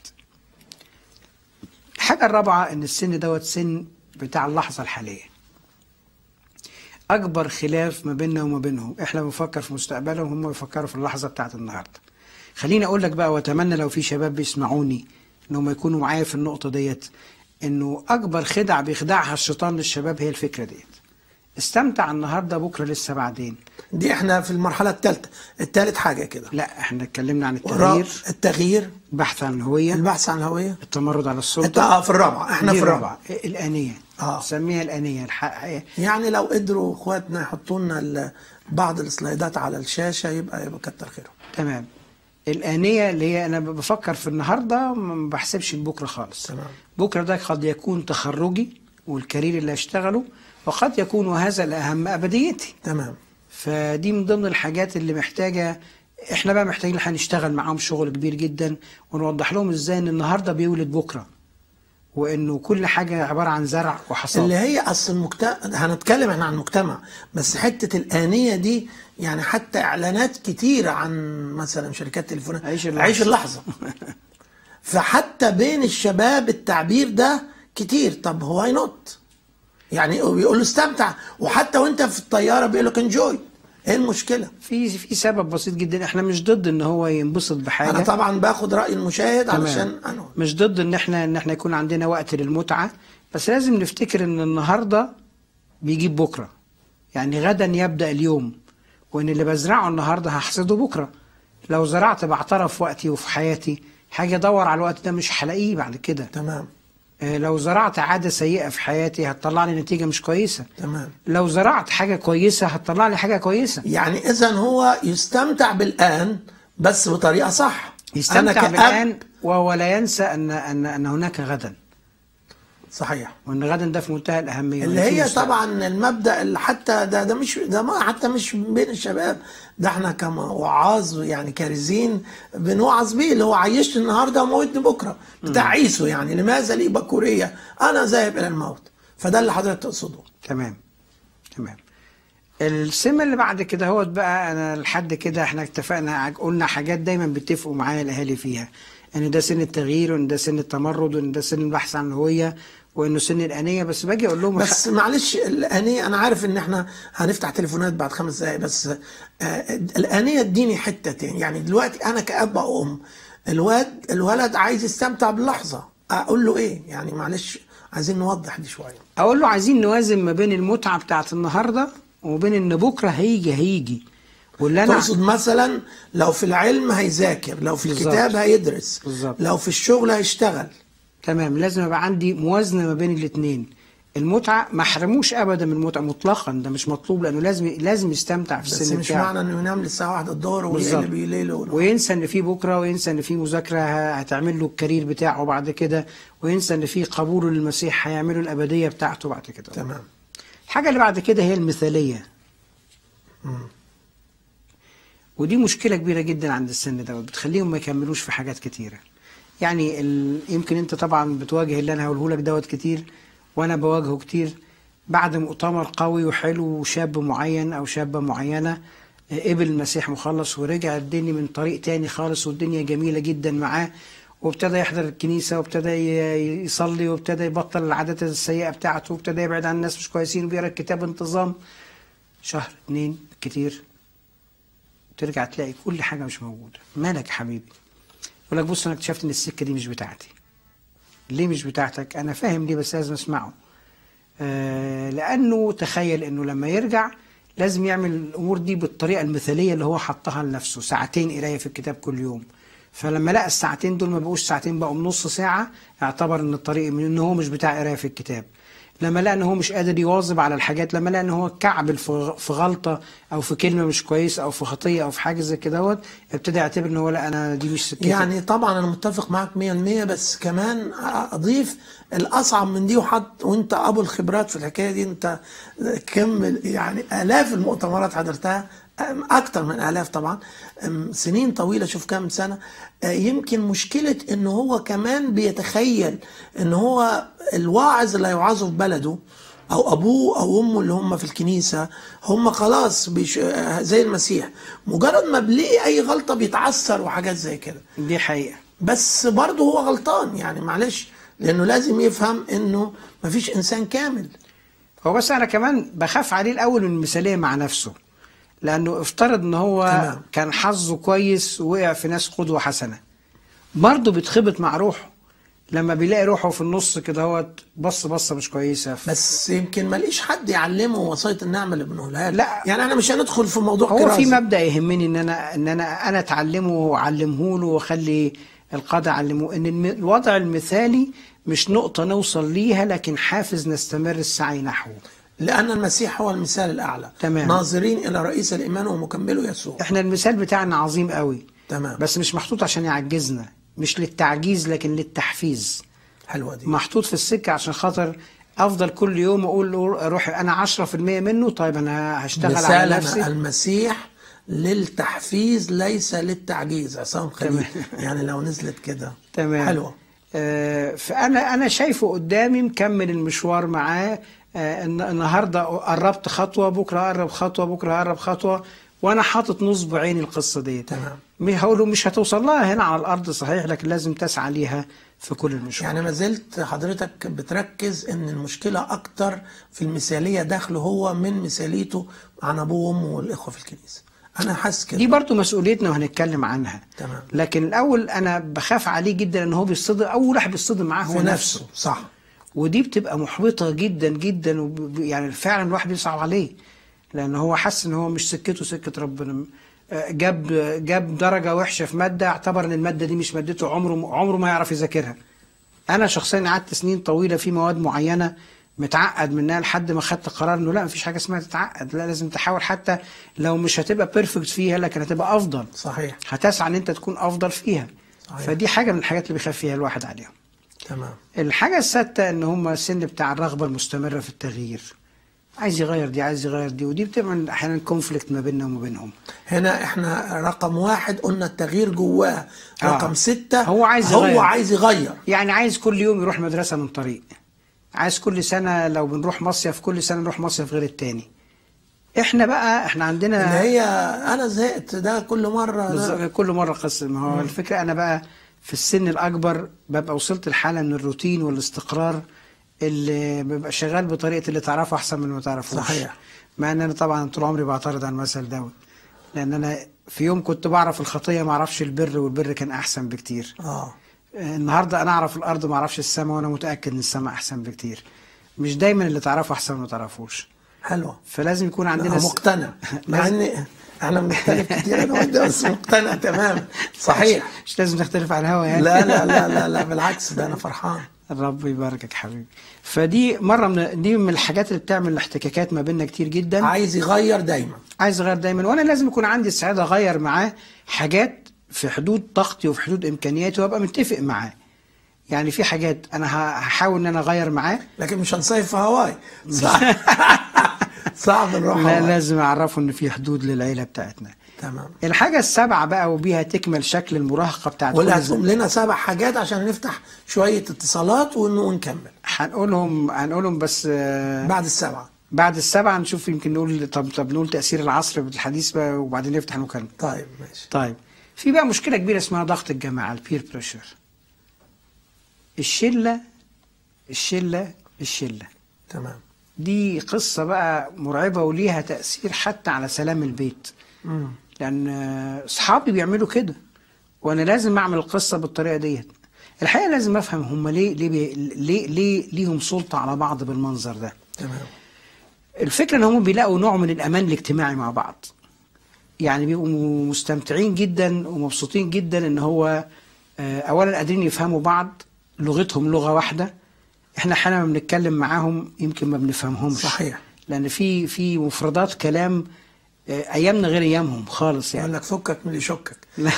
الحاجه الرابعه ان السن دوت سن بتاع اللحظه الحاليه. اكبر خلاف ما بيننا وما بينهم احنا بنفكر في مستقبلهم هم بيفكروا في اللحظه بتاعت النهارده خليني اقول لك بقى واتمنى لو في شباب بيسمعوني انهم يكونوا معايا في النقطه ديت انه اكبر خدع بيخدعها الشيطان للشباب هي الفكره ديت استمتع النهارده بكره لسه بعدين دي احنا في المرحله الثالثه الثالث حاجه كده لا احنا اتكلمنا عن وراء التغيير التغيير البحث عن الهويه البحث عن الهويه التمرد على انت السلطه اه في الرابعه احنا دي في الرابعه الرابعه الانيه آه. سميها الانيه الح... يعني لو قدروا اخواتنا يحطوا لنا ال- بعض السلايدات على الشاشه يبقى يبقى كتر خيرهم تمام الآنية اللي هي أنا بفكر في النهاردة ما بحسبش بكرة خالص تمام. بكرة ده قد يكون تخرجي والكارير اللي هشتغله وقد يكون وهذا الأهم أبديتي تمام فدي من ضمن الحاجات اللي محتاجة احنا بقى محتاجين ان احنا نشتغل معاهم شغل كبير جدا ونوضح لهم ازاي ان النهارده بيولد بكره وانه كل حاجه عباره عن زرع وحصاد اللي هي اصل المجتمع هنتكلم احنا عن المجتمع بس حته الانيه دي يعني حتى اعلانات كتيره عن مثلا شركات تليفونات عيش اللحظة. عيش اللحظه فحتى بين الشباب التعبير ده كتير طب هو واي نوت يعني بيقول له استمتع وحتى وانت في الطياره بيقول لك انجوي ايه المشكله في في سبب بسيط جدا احنا مش ضد ان هو ينبسط بحاجه انا طبعا باخد راي المشاهد تمام. علشان انا مش ضد ان احنا ان احنا يكون عندنا وقت للمتعه بس لازم نفتكر ان النهارده بيجيب بكره يعني غدا يبدا اليوم وان اللي بزرعه النهارده هحصده بكره لو زرعت بعترف وقتي وفي حياتي حاجه ادور على الوقت ده مش هلاقيه بعد كده تمام آه، لو زرعت عاده سيئه في حياتي هتطلع لي نتيجه مش كويسه تمام لو زرعت حاجه كويسه هتطلع لي حاجه كويسه يعني اذا هو يستمتع بالان بس بطريقه صح يستمتع كأب- بالآن وهو لا ينسى أن أن أن هناك غدا صحيح وأن غدا ده في منتهى الأهمية اللي وإن في هي مستقبل. طبعا المبدا اللي حتى ده ده مش ده ما حتى مش بين الشباب ده احنا كوعاظ يعني كارزين بنوعظ بيه اللي هو عيشت النهارده وموتني بكره بتاع عيسو يعني لماذا لي بكوريه انا ذاهب الى الموت فده اللي حضرتك تقصده تمام تمام السمة اللي بعد كده هو بقى انا لحد كده احنا اتفقنا ع- قلنا حاجات دايما بيتفقوا معايا الاهالي فيها ان ده سن التغيير وان ده سن التمرد وان ده سن البحث عن الهويه وانه سن الانيه بس باجي اقول لهم بس معلش الانيه انا عارف ان احنا هنفتح تليفونات بعد خمس دقايق بس آه، الانيه اديني حته تاني يعني دلوقتي انا كاب او ام الواد الولد عايز يستمتع باللحظه اقول له ايه يعني معلش عايزين نوضح دي شويه اقول له عايزين نوازن ما بين المتعه بتاعت النهارده وبين ان بكره هيجي هيجي واللي انا تقصد مثلا لو في العلم هيذاكر لو في بالظبط. الكتاب هيدرس بالظبط. لو في الشغل هيشتغل تمام لازم يبقى عندي موازنه ما بين الاثنين المتعه ما احرموش ابدا من المتعه مطلقا ده مش مطلوب لانه لازم لازم يستمتع في بس السن مش بتاعه معنى انه ينام للساعه 1 الظهر بالظبط. ويقلب يليل ونهار. وينسى ان في بكره وينسى ان في مذاكره ه- هتعمل له الكارير بتاعه بعد كده وينسى ان في قبول للمسيح هيعمله الابديه بتاعته بعد كده تمام الحاجه اللي بعد كده هي المثاليه ودي مشكله كبيره جدا عند السن ده بتخليهم ما يكملوش في حاجات كتيره يعني ال... يمكن انت طبعا بتواجه اللي انا هقوله لك دوت كتير وانا بواجهه كتير بعد مؤتمر قوي وحلو وشاب معين او شابه معينه آه، قبل المسيح مخلص ورجع الدنيا من طريق تاني خالص والدنيا جميله جدا معاه وابتدى يحضر الكنيسه وابتدى ي- يصلي وابتدى يبطل العادات السيئه بتاعته وابتدى يبعد عن الناس مش كويسين وبيقرا الكتاب انتظام شهر اتنين كتير ترجع تلاقي كل حاجه مش موجوده مالك يا حبيبي يقول لك بص انا اكتشفت ان السكه دي مش بتاعتي ليه مش بتاعتك انا فاهم ليه بس لازم اسمعه آه لانه تخيل انه لما يرجع لازم يعمل الامور دي بالطريقه المثاليه اللي هو حطها لنفسه ساعتين قرايه في الكتاب كل يوم فلما لقى الساعتين دول ما بقوش ساعتين بقوا نص ساعه اعتبر ان الطريق من ان هو مش بتاع قرايه في الكتاب لما لقى ان هو مش قادر يواظب على الحاجات لما لقى ان هو كعبل في في غلطه او في كلمه مش كويسه او في خطيه او في حاجه زي كده ابتدى يعتبر ان هو لا انا دي مش سكتي يعني طبعا انا متفق معاك 100% بس كمان اضيف الاصعب من دي وحط وانت ابو الخبرات في الحكايه دي انت كم يعني الاف المؤتمرات حضرتها أم اكتر من الاف طبعا أم سنين طويله شوف كام سنه آه، يمكن مشكله ان هو كمان بيتخيل ان هو الواعظ اللي هيوعظه في بلده او ابوه او امه اللي هم في الكنيسه هم خلاص بيش آه، زي المسيح مجرد ما بيلاقي اي غلطه بيتعثر وحاجات زي كده دي حقيقه بس برضه هو غلطان يعني معلش لانه لازم يفهم انه مفيش انسان كامل هو بس انا كمان بخاف عليه الاول من المثاليه مع نفسه لانه افترض ان هو تمام. كان حظه كويس ووقع في ناس قدوه حسنه برضه بيتخبط مع روحه لما بيلاقي روحه في النص كده هو بص بصه مش كويسه بس يمكن ما لقيش حد يعلمه وصيه النعمه اللي بنقولها له. لا. يعني انا مش هندخل في موضوع هو في كرازة. مبدا يهمني ان انا ان انا انا اتعلمه واعلمه له واخلي القاده يعلموه ان الم- الوضع المثالي مش نقطه نوصل ليها لكن حافز نستمر السعي نحوه لان المسيح هو المثال الاعلى تمام. ناظرين الى رئيس الايمان ومكمله يسوع احنا المثال بتاعنا عظيم قوي تمام بس مش محطوط عشان يعجزنا مش للتعجيز لكن للتحفيز حلوه دي محطوط في السكه عشان خاطر افضل كل يوم اقول له روح انا 10% منه طيب انا هشتغل على مثالنا نفسي المسيح للتحفيز ليس للتعجيز عصام خليل تمام. يعني لو نزلت كده تمام حلوه آه، فانا انا شايفه قدامي مكمل المشوار معاه آه، الن- النهارده قربت خطوه بكره اقرب خطوه بكره اقرب خطوه وانا حاطط نصب عيني القصه دي تمام. مش هقوله مش هتوصل لها هنا على الارض صحيح لكن لازم تسعى ليها في كل المشوار يعني ما زلت حضرتك بتركز ان المشكله اكتر في المثاليه داخله هو من مثاليته عن ابوه وامه والاخوه في الكنيسه انا حاسس كده دي برضو مسؤوليتنا وهنتكلم عنها تمام. لكن الاول انا بخاف عليه جدا ان هو بيصطدم اول واحد بيصطدم معاه هو في نفسه نفسه صح ودي بتبقى محبطه جدا جدا وب- يعني فعلا الواحد بيصعب عليه لان هو حس ان هو مش سكته سكه ربنا آه، جاب جاب درجه وحشه في ماده اعتبر ان الماده دي مش مادته عمره عمره ما يعرف يذاكرها انا شخصيا قعدت سنين طويله في مواد معينه متعقد منها لحد ما خدت قرار انه لا مفيش حاجه اسمها تتعقد لا لازم تحاول حتى لو مش هتبقى بيرفكت فيها لكن هتبقى افضل صحيح هتسعى ان انت تكون افضل فيها صحيح. فدي حاجه من الحاجات اللي بيخاف فيها الواحد عليها تمام الحاجه السادسه ان هم السن بتاع الرغبه المستمره في التغيير عايز يغير دي عايز يغير دي ودي بتعمل احيانا كونفليكت ما بيننا وما بينهم هنا احنا رقم واحد قلنا التغيير جواه رقم آه. ستة هو عايز هو يغير. عايز يغير يعني عايز كل يوم يروح مدرسة من طريق عايز كل سنة لو بنروح مصيف كل سنة نروح مصيف غير التاني احنا بقى احنا اللي عندنا هي انا زهقت ده كل مرة ده بالظبط، كل مرة قصة ما هو الفكرة انا بقى في السن الاكبر ببقى وصلت لحالة من الروتين والاستقرار اللي ببقى شغال بطريقة اللي تعرفه احسن من اللي ما تعرفوش صحيح. مع ان انا طبعا طول عمري بعترض على المثل دوت لان انا في يوم كنت بعرف الخطية ما اعرفش البر والبر كان احسن بكتير اه النهارده انا اعرف الارض ما اعرفش السماء وانا متاكد ان السماء احسن بكتير مش دايما اللي تعرفه احسن من ما تعرفوش حلوة فلازم يكون عندنا انا س- مقتنع مع لازم- ان احنا بنختلف كتير انا وانت بس مقتنع تمام صحيح مش لازم نختلف على الهوا يعني لا لا لا لا لا بالعكس ده انا فرحان الرب يباركك حبيبي فدي مره من دي من الحاجات اللي بتعمل احتكاكات ما بيننا كتير جدا عايز يغير دايما عايز اغير دايما وانا لازم يكون عندي السعاده اغير معاه حاجات في حدود طاقتي وفي حدود امكانياتي وابقى متفق معاه يعني في حاجات انا ه- هحاول ان انا اغير معاه لكن مش هنصيف في هواي صعب صعب نروح لا هواي لازم اعرفه ان في حدود للعيله بتاعتنا تمام الحاجة السابعة بقى وبيها تكمل شكل المراهقة بتاعت ولا كل هتقوم زمن. لنا سبع حاجات عشان نفتح شوية اتصالات ون- ونكمل هنقولهم هنقولهم بس آه، بعد السبعة بعد السبعة نشوف يمكن نقول طب طب نقول تأثير العصر بالحديث بقى وبعدين نفتح نكمل طيب ماشي طيب في بقى مشكلة كبيرة اسمها ضغط الجماعة البير بريشر الشلة الشلة الشلة تمام دي قصة بقى مرعبة وليها تأثير حتى على سلام البيت مم. لان آه، اصحابي بيعملوا كده وانا لازم اعمل القصه بالطريقه ديت الحقيقه لازم افهم هم ليه ليه بي ليه ليه ليهم سلطه على بعض بالمنظر ده تمام الفكره ان هم بيلاقوا نوع من الامان الاجتماعي مع بعض يعني بيبقوا مستمتعين جدا ومبسوطين جدا ان هو آه، اولا قادرين يفهموا بعض لغتهم لغه واحده احنا احيانا لما بنتكلم معاهم يمكن ما بنفهمهمش صحيح. لان في في مفردات كلام آه، ايامنا غير ايامهم خالص يعني يقول لك فكك من اللي يشكك لا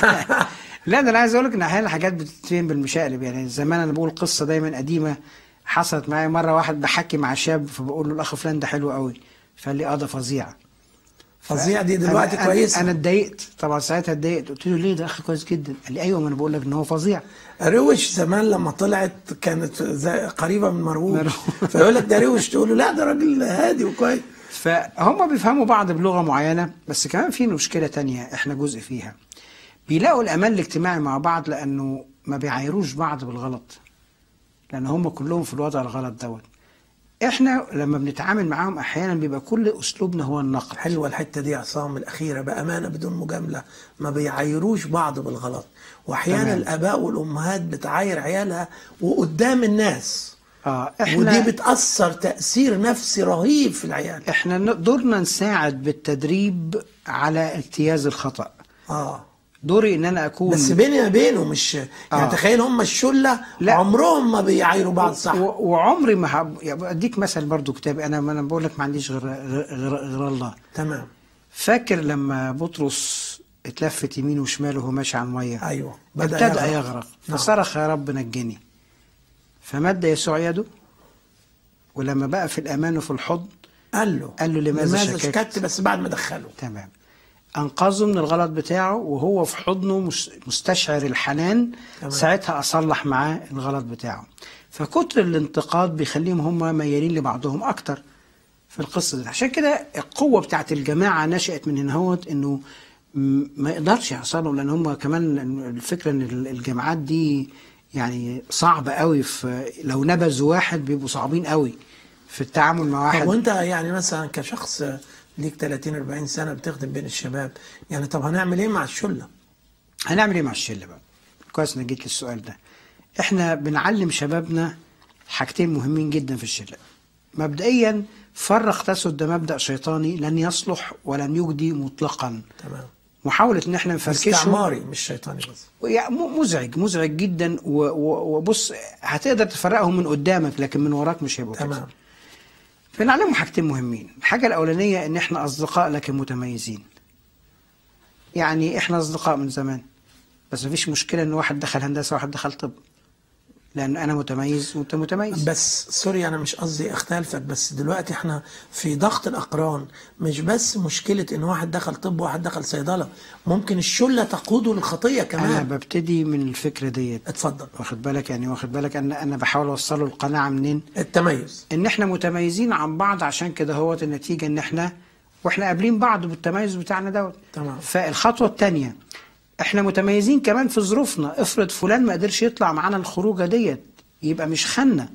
لا ده انا عايز اقول لك ان احيانا الحاجات بتتفهم بالمشقلب يعني زمان انا بقول قصه دايما قديمه حصلت معايا مره واحد بحكي مع شاب فبقول له الاخ فلان ده حلو قوي فقال لي اه ده فظيع فظيع دي دلوقتي أنا- كويسة انا اتضايقت طبعا ساعتها اتضايقت قلت له ليه ده اخ كويس جدا قال لي ايوه ما انا بقول لك ان هو فظيع روش زمان لما طلعت كانت زي قريبة من مروج مروج. فيقول لك ده روش تقول له لا ده راجل هادي وكويس فهم بيفهموا بعض بلغه معينه بس كمان في مشكله تانية احنا جزء فيها بيلاقوا الامان الاجتماعي مع بعض لانه ما بيعايروش بعض بالغلط لان هم كلهم في الوضع الغلط دوت احنا لما بنتعامل معاهم احيانا بيبقى كل اسلوبنا هو النقد حلوة الحتة دي يا عصام الأخيرة بأمانة بدون مجاملة ما بيعايروش بعض بالغلط وأحيانا تمام. الآباء والأمهات بتعاير عيالها وقدام الناس اه ودي احنا بتأثر تأثير نفسي رهيب في العيال احنا ن- دورنا نساعد بالتدريب على اجتياز الخطا اه دوري ان انا اكون بس بيني وبينه مش يعني آه. تخيل هم الشلة لا. عمرهم ما بيعايروا بعض صح و- وعمري ما هب... يعني اديك مثل برضو كتابي انا ما انا بقول لك ما عنديش غير غير, غير, غير الله تمام فاكر لما بطرس اتلفت يمين وشمال وهو ماشي على الميه أيوه ابتدأ يغرق, يغرق. نعم. فصرخ يا رب نجني فمد يسوع يده ولما بقى في الامان وفي الحضن قال له قال له لماذا شككت؟ شككت بس بعد ما دخله تمام انقذه من الغلط بتاعه وهو في حضنه مس- مستشعر الحنان تمام. ساعتها اصلح معاه الغلط بتاعه فكتر الانتقاد بيخليهم هم ميالين لبعضهم اكتر في القصه دي عشان كده القوه بتاعت الجماعه نشات من هنا هوت انه م- ما يقدرش يحصلوا لان هم كمان الفكره ان ال- الجامعات دي يعني صعبه قوي في لو نبذوا واحد بيبقوا صعبين قوي في التعامل مع واحد طب وانت يعني مثلا كشخص ليك 30 40 سنه بتخدم بين الشباب يعني طب هنعمل ايه مع الشله؟ هنعمل ايه مع الشله بقى؟ كويس انك جيت للسؤال ده. احنا بنعلم شبابنا حاجتين مهمين جدا في الشله. مبدئيا فرق تسد ده مبدا شيطاني لن يصلح ولن يجدي مطلقا. تمام محاوله ان احنا نفركشه استعماري مش شيطاني بس يعني م- مزعج مزعج جدا و- و- وبص هتقدر تفرقهم من قدامك لكن من وراك مش هيبقوا كده. تمام بنعلمهم حاجتين مهمين الحاجة الأولانية إن إحنا أصدقاء لكن متميزين يعني إحنا أصدقاء من زمان بس مفيش مشكلة إن واحد دخل هندسة وواحد دخل طب لأن أنا متميز وأنت متميز بس سوري انا مش قصدي اختلفك بس دلوقتي احنا في ضغط الاقران مش بس مشكله ان واحد دخل طب وواحد دخل صيدله ممكن الشله تقوده للخطيه أنا كمان ببتدي من الفكرة ديت اتفضل واخد بالك يعني واخد بالك أن أنا بحاول أوصله القناعة منين التميز ان احنا متميزين عن بعض عشان كده هو النتيجه ان احنا واحنا قابلين بعض بالتميز بتاعنا دوت تمام. فالخطوه الثانيه احنا متميزين كمان في ظروفنا افرض فلان ما قدرش يطلع معانا الخروجه ديت يبقى مش خنه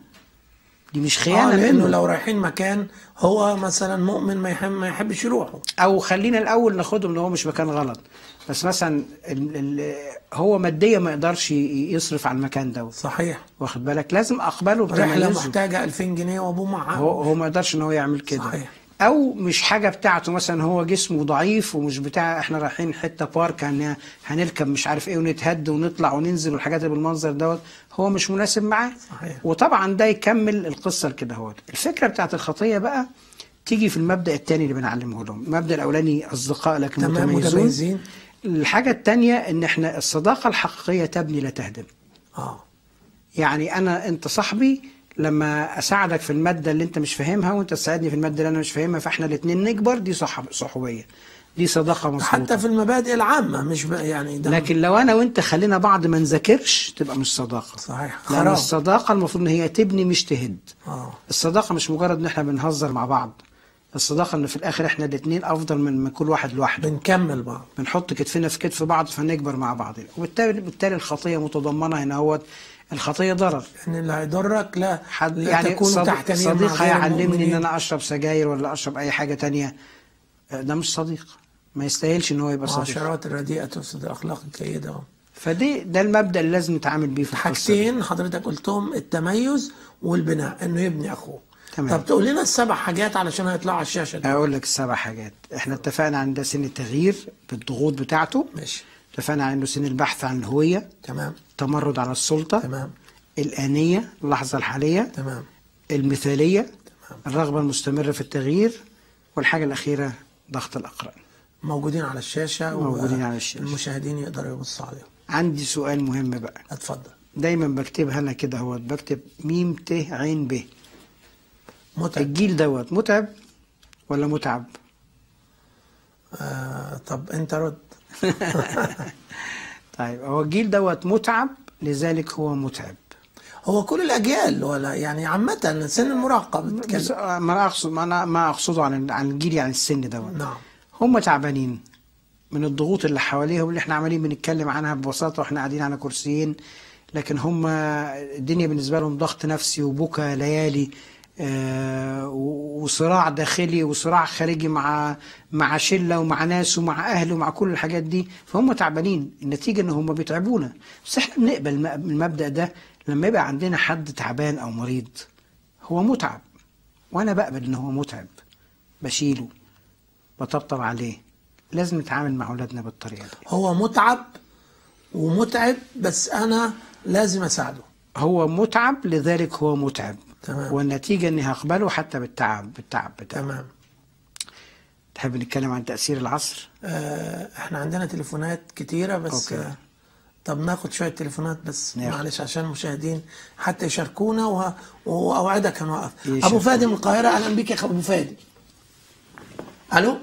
دي مش اه خيانه لانه منه لو رايحين مكان هو مثلا مؤمن ما يحب ما يحبش يروحه او خلينا الاول ناخده ان هو مش مكان غلط بس مثلا ال ال هو ماديا ما يقدرش ي- يصرف على المكان دوت صحيح واخد بالك لازم اقبله رحله بتميزه محتاجه 2000 جنيه وابوه معاه هو هو ما يقدرش ان هو يعمل كده صحيح. او مش حاجه بتاعته مثلا هو جسمه ضعيف ومش بتاع احنا رايحين حته بارك هن هنركب مش عارف ايه ونتهد ونطلع وننزل والحاجات اللي بالمنظر دوت هو مش مناسب معاه صحيح. وطبعا ده يكمل القصه كده هو الفكره بتاعت الخطيه بقى تيجي في المبدا الثاني اللي بنعلمه لهم المبدا الاولاني اصدقاء لكن تمام متميزون متميزين الحاجه الثانيه ان احنا الصداقه الحقيقيه تبني لا تهدم اه يعني انا انت صاحبي لما اساعدك في الماده اللي انت مش فاهمها وانت تساعدني في الماده اللي انا مش فاهمها فاحنا الاثنين نكبر دي صحب صحوبيه دي صداقه مظبوطه حتى في المبادئ العامه مش بقى يعني ده لكن لو انا وانت خلينا بعض ما نذاكرش تبقى مش صداقه صحيح لان خراب الصداقه المفروض ان هي تبني مش تهد اه الصداقه مش مجرد ان احنا بنهزر مع بعض الصداقه ان في الاخر احنا الاثنين افضل من من كل واحد لوحده بنكمل بعض بنحط كتفنا في كتف بعض فنكبر مع بعض وبالتالي بالتالي الخطيه متضمنه هنا هو الخطيه ضرر ان اللي هيضرك لا حد لا يعني تكونوا صديق, تحت نير مع صديق غير هيعلمني ان المؤمنين. انا اشرب سجاير ولا اشرب اي حاجه تانية آه، ده مش صديق ما يستاهلش ان هو يبقى صديق معاشرات الرديئه تفسد الاخلاق الجيده فدي ده المبدا اللي لازم نتعامل بيه في القصه دي. حاجتين حضرتك قلتهم التميز والبناء انه يبني اخوه تمام. طب تقول لنا السبع حاجات علشان هيطلعوا على الشاشه دي اقول لك السبع حاجات احنا اتفقنا عن ده سن التغيير بالضغوط بتاعته ماشي اتفقنا عن انه سن البحث عن الهويه تمام تمرد على السلطه تمام الانيه اللحظه الحاليه تمام المثاليه الرغبه المستمره في التغيير والحاجه الاخيره ضغط الاقران موجودين على الشاشه موجودين على الشاشة. المشاهدين يقدروا يبصوا عليهم عندي سؤال مهم بقى اتفضل دايما بكتبها انا كده هو بكتب ميم ت عين ب متعب الجيل دوت متعب ولا متعب آه طب انت رد طيب هو الجيل دوت متعب لذلك هو متعب هو كل الاجيال ولا يعني عامه سن المراهقه بس بتتكلم ما أنا اقصد ما أنا ما اقصده عن عن الجيل يعني السن دوت نعم هم تعبانين من الضغوط اللي حواليهم اللي احنا عمالين بنتكلم عنها ببساطه واحنا قاعدين على كرسيين لكن هم الدنيا بالنسبه لهم ضغط نفسي وبكى ليالي آه، وصراع داخلي وصراع خارجي مع مع شله ومع ناس ومع اهل ومع كل الحاجات دي فهم تعبانين النتيجه ان هم بيتعبونا بس احنا بنقبل الم- المبدا ده لما يبقى عندنا حد تعبان او مريض هو متعب وانا بقبل ان هو متعب بشيله بطبطب عليه لازم نتعامل مع اولادنا بالطريقه دي هو متعب ومتعب بس انا لازم اساعده هو متعب لذلك هو متعب تمام. والنتيجه اني هقبله حتى بالتعب بالتعب بتاعه تمام تحب نتكلم عن تاثير العصر آه احنا عندنا تليفونات كتيره بس أوكي. آه طب ناخد شويه تليفونات بس ناخد. معلش عشان المشاهدين حتى يشاركونا وه- واوعدك هنوقف يشارك. ابو فادي من القاهره اهلا بيك يا أخ ابو فادي الو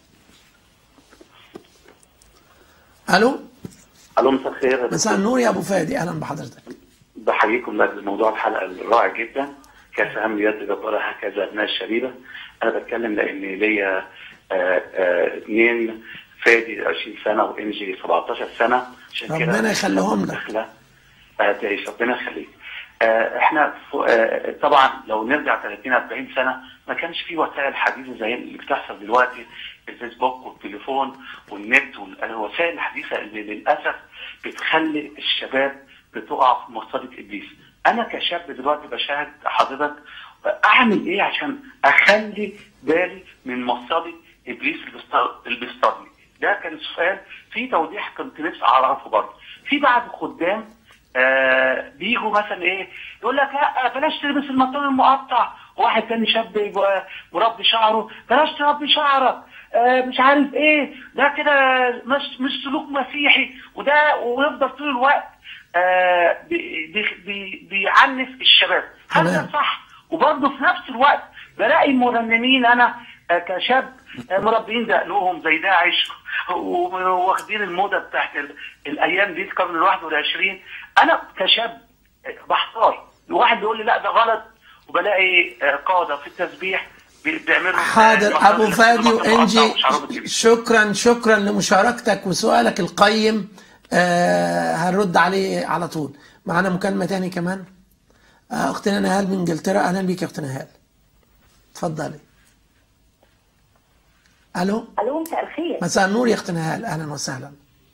الو الو مساء الخير مساء النور يا ابو فادي اهلا بحضرتك بحييكم لاجل موضوع الحلقه الرائع جدا كاس اهم يد جباره هكذا ابناء الشبيبه انا بتكلم لان ليا آه، آه، اثنين فادي 20 سنه وانجي 17 سنه عشان كده ربنا يخليهم لك. داخلة. آه، تعيش ربنا يخليك آه، احنا ف- آه، طبعا لو نرجع 30 40 سنه ما كانش في وسائل حديثه زي اللي بتحصل دلوقتي الفيسبوك والتليفون والنت والوسائل الحديثه اللي للاسف بتخلي الشباب بتقع في مصيده ابليس انا كشاب دلوقتي بشاهد حضرتك اعمل ايه عشان اخلي بالي من مصيده ابليس اللي بيست- اللي بيصطادني ده كان سؤال في توضيح كنت نفسي اعرفه برضه في بعض الخدام آه بيجوا مثلا ايه يقول لك لا بلاش تلبس المطار المقطع واحد تاني شاب يبقى مربي شعره بلاش تربي شعرك آه، مش عارف ايه ده كده مش مش سلوك مسيحي وده ويفضل طول الوقت آه، بي- بي- بي- بيعنف الشباب هل ده تمام. صح وبرضه في نفس الوقت بلاقي مرنمين انا آه، كشاب آه، مربيين دقنهم زي داعش و- واخدين الموضه بتاعت ال- الايام دي القرن ال 21 انا كشاب آه، بحتار واحد بيقول لي لا ده غلط وبلاقي آه، قاده في التسبيح بي- بيعملوا حاضر آه، ابو فادي مقطع وانجي وشعرات كده. شكرا شكرا لمشاركتك وسؤالك القيم آه هنرد عليه على طول معانا مكالمه تاني كمان آه اختنا نهال من انجلترا اهلا بيك يا اختنا نهال اتفضلي الو الو مساء الخير مساء النور يا اختنا نهال اهلا وسهلا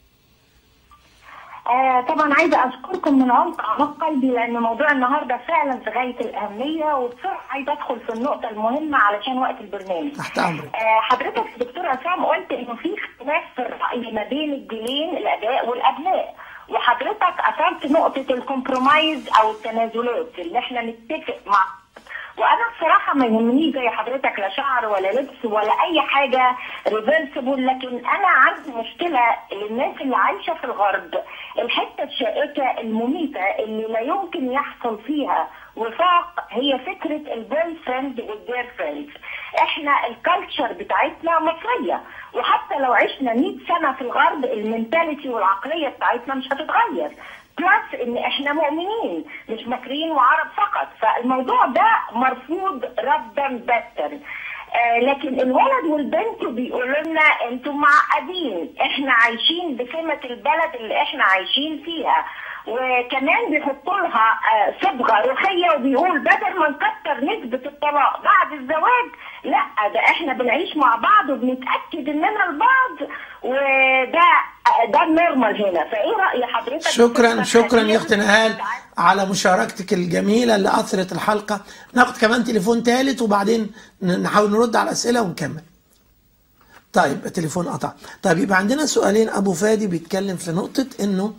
آه طبعا عايزه اشكركم من عمق اعماق قلبي لان موضوع النهارده فعلا في غايه الاهميه وبسرعه عايزه ادخل في النقطه المهمه علشان وقت البرنامج. تحت امرك آه حضرتك دكتور عصام قلت انه في اختلاف في الراي ما بين الجيلين الاباء والابناء وحضرتك اثرت نقطه الكومبرومايز او التنازلات اللي احنا نتفق مع وانا بصراحه ما يهمنيش زي حضرتك لا شعر ولا لبس ولا اي حاجه ريفرسبل لكن انا عندي مشكله للناس اللي عايشه في الغرب الحته الشائكه المميته اللي لا يمكن يحصل فيها وفاق هي فكره البوي فريند والجير فريند احنا الكالتشر بتاعتنا مصريه وحتى لو عشنا 100 سنه في الغرب المنتاليتي والعقليه بتاعتنا مش هتتغير بلس ان احنا مؤمنين مش مصريين وعرب فقط فالموضوع ده مرفوض ردا باتا آه لكن الولد والبنت بيقولوا لنا انتوا معقدين احنا عايشين بسمة البلد اللي احنا عايشين فيها وكمان بيحطوا لها آه صبغه روحيه وبيقول بدل ما نكتر نسبه الطلاق بعد الزواج لا ده احنا بنعيش مع بعض وبنتاكد اننا البعض وده ده النورمال هنا فايه راي حضرتك شكرا شكرا يا اختي نهال على مشاركتك الجميله اللي اثرت الحلقه ناخد كمان تليفون ثالث وبعدين ن- نحاول نرد على الاسئله ونكمل طيب التليفون قطع طيب يبقى عندنا سؤالين ابو فادي بيتكلم في نقطه انه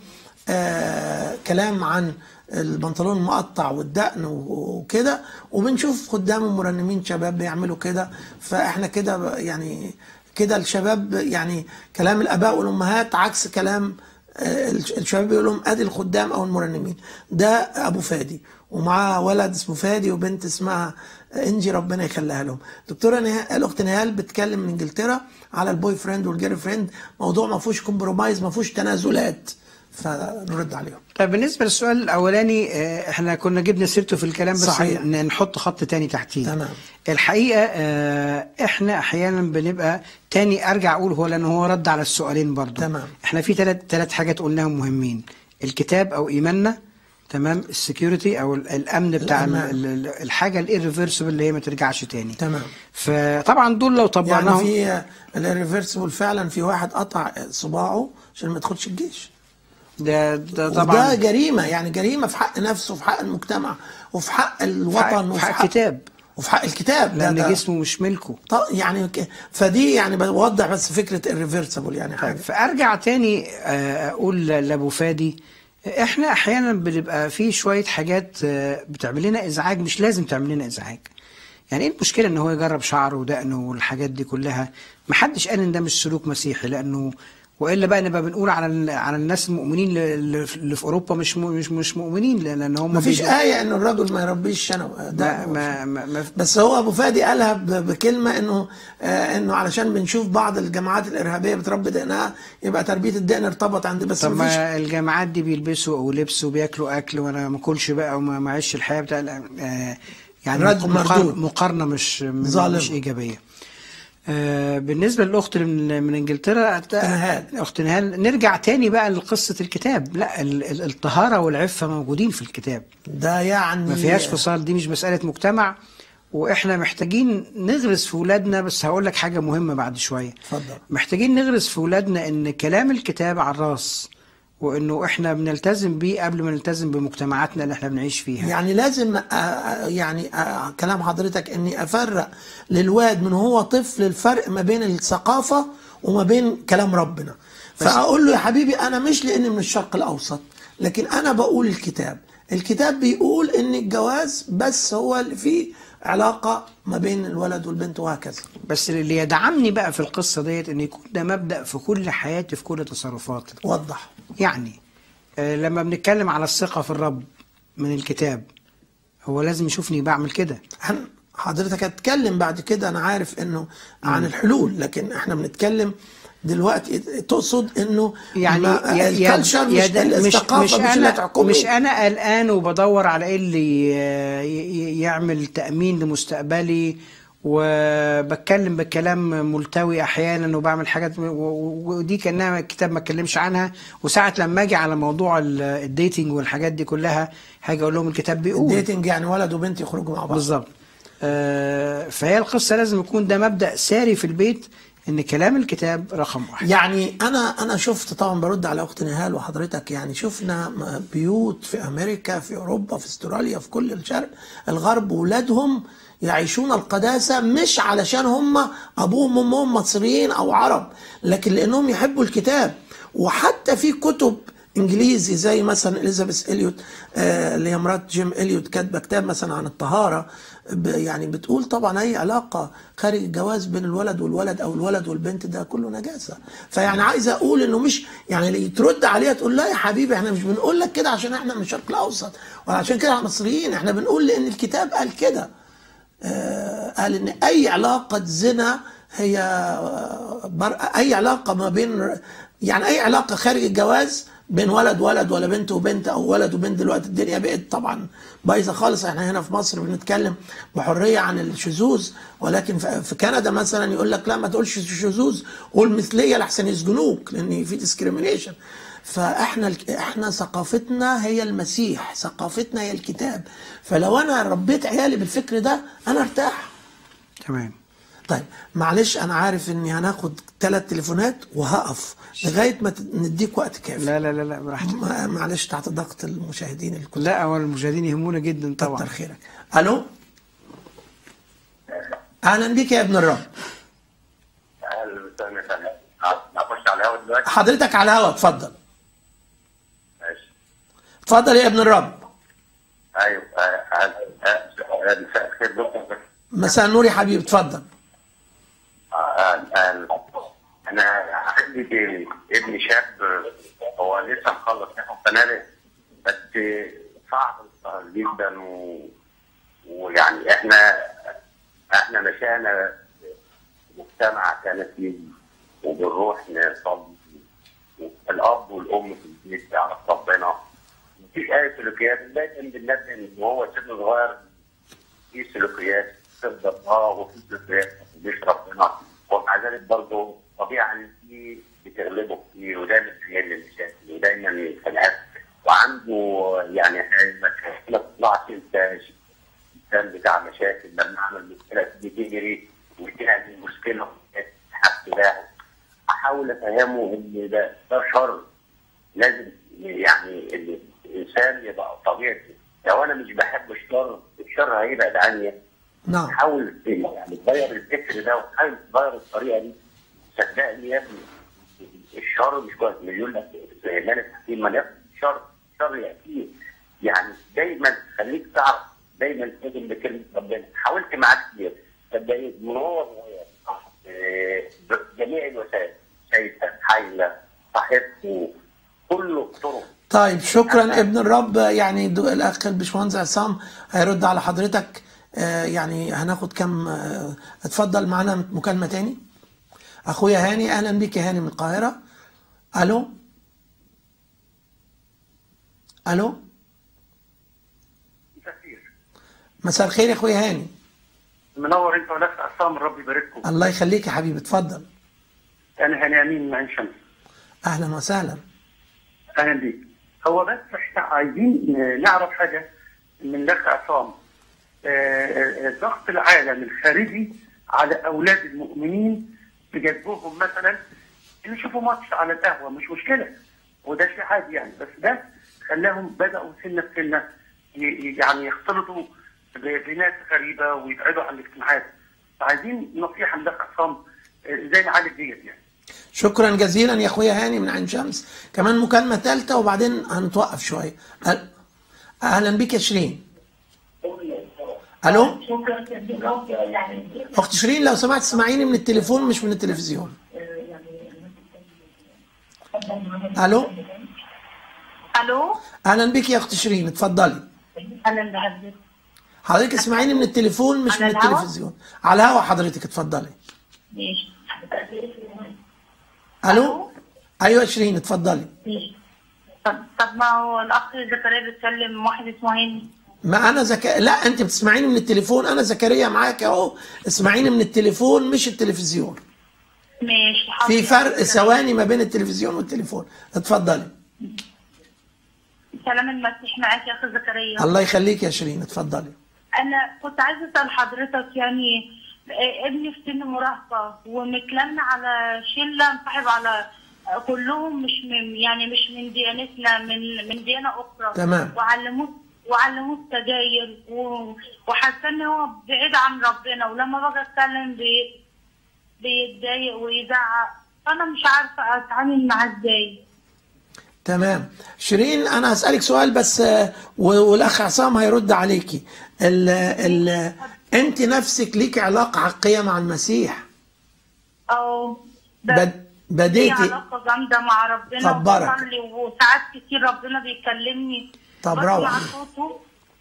آه كلام عن البنطلون المقطع والدقن و- وكده وبنشوف قدام مرنمين شباب بيعملوا كده فاحنا كده ب- يعني كده الشباب يعني كلام الاباء والامهات عكس كلام آه، الش- الشباب بيقول لهم ادي الخدام او المرنمين ده ابو فادي ومعاه ولد اسمه فادي وبنت اسمها انجي ربنا يخليها لهم دكتوره نهال الاخت نهال بتتكلم من انجلترا على البوي فريند والجيرل فريند موضوع ما فيهوش كومبرومايز ما فيهوش تنازلات فنرد عليهم طيب بالنسبه للسؤال الاولاني آه، احنا كنا جبنا سيرته في الكلام بس صحيح. ن- نحط خط تاني تحتيه تمام. الحقيقه آه، احنا احيانا بنبقى تاني ارجع اقول هو لان هو رد على السؤالين برضو تمام. احنا في ثلاث ثلاث حاجات قلناهم مهمين الكتاب او ايماننا تمام السكيورتي او ال- الامن بتاع ال- الأمان. ال- ال- الحاجه الirreversible اللي هي ما ترجعش تاني تمام. فطبعا دول لو يعني طبقناهم في الريفرسبل فعلا في واحد قطع صباعه عشان ما يدخلش الجيش ده ده طبعا طبعا وده جريمه يعني جريمه في حق نفسه وفي حق المجتمع وفي حق الوطن في وفي حق الكتاب وفي حق الكتاب ده- لان ده- جسمه مش ملكه ط- يعني ك- فدي يعني بوضح بس فكره الريفرسبل يعني طيب حاجه فارجع تاني آه، اقول ل- لابو فادي احنا احيانا بنبقى في شويه حاجات آه، بتعمل لنا ازعاج مش لازم تعمل لنا ازعاج يعني ايه المشكله ان هو يجرب شعره ودقنه والحاجات دي كلها محدش قال ان ده مش سلوك مسيحي لانه والا بقى نبقى بنقول على ال- على الناس المؤمنين اللي- اللي في اوروبا مش م- مش مش مؤمنين لان هم ما فيش بيبقوا- آية إن الرجل ما يربيش شنب ده ما ما ما, ما بس هو أبو فادي قالها ب- بكلمة إنه آه إنه علشان بنشوف بعض الجماعات الإرهابية بتربي دقنها يبقى تربية الدقن ارتبط عند بس طب ما فيش ما الجامعات دي بيلبسوا او لبس وبياكلوا اكل وانا ما اكلش بقى وما ما اعيش الحياه بتاع ال- آه، يعني رد مقار- مردود. مقارنه مش م- ظالمة. مش ايجابيه آه، بالنسبه للاخت اللي من, من انجلترا أت- نهال. اخت نهال نرجع تاني بقى لقصه الكتاب لا ال- ال- الطهاره والعفه موجودين في الكتاب ده يعني ما فيهاش فصال دي مش مساله مجتمع واحنا محتاجين نغرس في ولادنا بس هقول لك حاجه مهمه بعد شويه اتفضل. محتاجين نغرس في ولادنا ان كلام الكتاب على الراس وانه احنا بنلتزم بيه قبل ما نلتزم بمجتمعاتنا اللي احنا بنعيش فيها يعني لازم آه، آه، يعني آه، كلام حضرتك اني افرق للواد من هو طفل الفرق ما بين الثقافه وما بين كلام ربنا فاقول له يا حبيبي انا مش لاني من الشرق الاوسط لكن انا بقول الكتاب الكتاب بيقول ان الجواز بس هو اللي فيه علاقة ما بين الولد والبنت وهكذا بس اللي يدعمني بقى في القصة ديت ان يكون ده مبدأ في كل حياتي في كل تصرفاتي وضح يعني آه، لما بنتكلم على الثقة في الرب من الكتاب هو لازم يشوفني بعمل كده هن- حضرتك هتتكلم بعد كده انا عارف انه عن الحلول لكن احنا بنتكلم دلوقتي تقصد انه يعني ما يا- يا- الكالتشر يا مش ده- الثقافه مش, اللي انا تحكمني مش انا قلقان وبدور على ايه اللي ي- ي- يعمل تامين لمستقبلي وبتكلم بكلام ملتوي احيانا وبعمل حاجات و- و- ودي كانها الكتاب ما اتكلمش عنها وساعه لما اجي على موضوع ال- الديتنج والحاجات دي كلها هاجي اقول لهم الكتاب بيقول الديتنج يعني ولد وبنت يخرجوا مع بعض بالظبط آه، فهي القصه لازم يكون ده مبدا ساري في البيت ان كلام الكتاب رقم واحد يعني انا انا شفت طبعا برد على اخت نهال وحضرتك يعني شفنا م- بيوت في امريكا في اوروبا في استراليا في كل الشرق الغرب ولادهم يعيشون القداسه مش علشان هم ابوهم وامهم مصريين او عرب لكن لانهم يحبوا الكتاب وحتى في كتب انجليزي زي مثلا اليزابيث اليوت آه، اللي هي مرات جيم اليوت كاتبه كتاب مثلا عن الطهاره ب- يعني بتقول طبعا اي علاقه خارج الجواز بين الولد والولد او الولد والبنت ده كله نجاسه فيعني عايز اقول انه مش يعني اللي ترد عليها تقول لا يا حبيبي احنا مش بنقول لك كده عشان احنا من الشرق الاوسط ولا عشان كده احنا مصريين احنا بنقول لان الكتاب قال كده آه، قال ان اي علاقه زنا هي آه، بر... اي علاقه ما بين يعني اي علاقه خارج الجواز بين ولد ولد ولا بنت وبنت او ولد وبنت دلوقتي الدنيا بقت طبعا بايظه خالص احنا هنا في مصر بنتكلم بحريه عن الشذوذ ولكن في في كندا مثلا يقول لك لا ما تقولش شذوذ قول مثليه لحسن يسجنوك لان في ديسكريميشن فاحنا الك- احنا ثقافتنا هي المسيح ثقافتنا هي الكتاب فلو انا ربيت عيالي بالفكر ده انا ارتاح تمام طيب معلش انا عارف اني هناخد ثلاث تليفونات وهقف لغايه ما ت- نديك وقت كافي لا لا لا لا براحتك ما- معلش تحت ضغط المشاهدين الكل لا هو المشاهدين يهمونا جدا كتر طبعا خيرك الو اهلا بك يا ابن الرب اهلا وسهلا فندم اخش على الهواء دلوقتي حضرتك على الهوا اتفضل ماشي اتفضل يا ابن الرب ايوه آه، آه، آه، آه، مساء الخير دكتور مساء النور يا حبيبي اتفضل آه، آه، آه، انا عندي ابني شاب هو لسه مخلص نحو فنادق بس صعب جدا و... ويعني احنا احنا نشأنا مجتمع كنسي وبنروح نصلي الاب والام في البيت بيعرف ربنا في اي سلوكيات دايما بننبه ان هو سن صغير في سلوكيات تفضل اه وفي سلوكيات مش ربنا ومع ذلك برضه طبيعه ان في بتغلبه كتير ودايما بيعمل المشاكل ودايما خناقات وعنده يعني مشاكل ما تطلعش انت الانسان بتاع مشاكل لما عمل مشكله تيجي تجري وتعمل مشكله تسحب سلاحه احاول افهمه ان ده ده شر لازم يعني الانسان يبقى طبيعته لو انا مش بحب الشر الشر هيبعد عني نعم حاول يعني تغير الفكر ده وحاول تغير الطريقه دي صدقني يا ابني الشر مش كويس مليون لك زي ما انا تحكي ما يقصد الشر شر ياتيه يعني دايما خليك تعرف دايما تخدم بكلمه ربنا حاولت معاه كتير صدقني من هو صغير آه، بجميع الوسائل شايفه حايله صاحبته كله الطرق طيب شكرا ابن الرب يعني دو- الاخ الباشمهندس عصام هيرد على حضرتك آه، يعني هناخد كم آه، اتفضل معانا مكالمه تاني اخويا هاني اهلا بك يا هاني من القاهره الو الو كثير مساء الخير يا اخويا هاني منور انت ولك عصام ربي يبارككم الله يخليك يا حبيبي اتفضل انا هاني امين من عين شمس اهلا وسهلا اهلا بيك هو بس احنا عايزين نعرف حاجه من الاخ عصام آه، آه، ضغط العالم الخارجي على اولاد المؤمنين بجذبهم مثلا ان يشوفوا ماتش على القهوه مش مشكله وده شيء عادي يعني بس ده خلاهم بداوا سنه بسنه ي- يعني يختلطوا ب- بناس غريبه ويبعدوا عن الاجتماعات فعايزين نصيحه من الاخ عصام آه، ازاي نعالج ديت يعني شكرا جزيلا يا اخويا هاني من عين شمس كمان مكالمه ثالثه وبعدين هنتوقف شويه ال- اهلا بك يا شيرين الو اخت شيرين لو سمحت اسمعيني من التليفون مش من التلفزيون الو الو اهلا بك يا اخت شيرين اتفضلي اهلا بحضرتك حضرتك اسمعيني من التليفون مش على من الهوا؟ التلفزيون على الهوا حضرتك اتفضلي ماشي الو ايوه يا شيرين اتفضلي ماشي طب طب ما هو الاخ زكريا بيتكلم واحد اسمه هاني ما انا زك... لا انت بتسمعيني من التليفون انا زكريا معاك اهو اسمعيني من التليفون مش التلفزيون ماشي حاضر. في فرق ثواني ما بين التلفزيون والتليفون اتفضلي سلام المسيح معاك يا اخ زكريا الله يخليك يا شيرين اتفضلي انا كنت عايزه اسال حضرتك يعني آه، ابني في سن مراهقه ومتلم على شله مصاحب على آه، كلهم مش من يعني مش من ديانتنا من من ديانه اخرى تمام. وعلموه وعلموه السجاير و- وحاسه ان هو بعيد عن ربنا ولما باجي اتكلم بي بيتضايق ويزعق فانا مش عارفه اتعامل معاه ازاي تمام شيرين انا هسألك سؤال بس آه، و- والاخ عصام هيرد عليكي ال ال انت نفسك ليك علاقة حقيقية مع المسيح او بد في بديتي علاقة جامدة مع ربنا طب بارك. وبصلي وساعات كتير ربنا بيكلمني طب بسمع روعة. صوته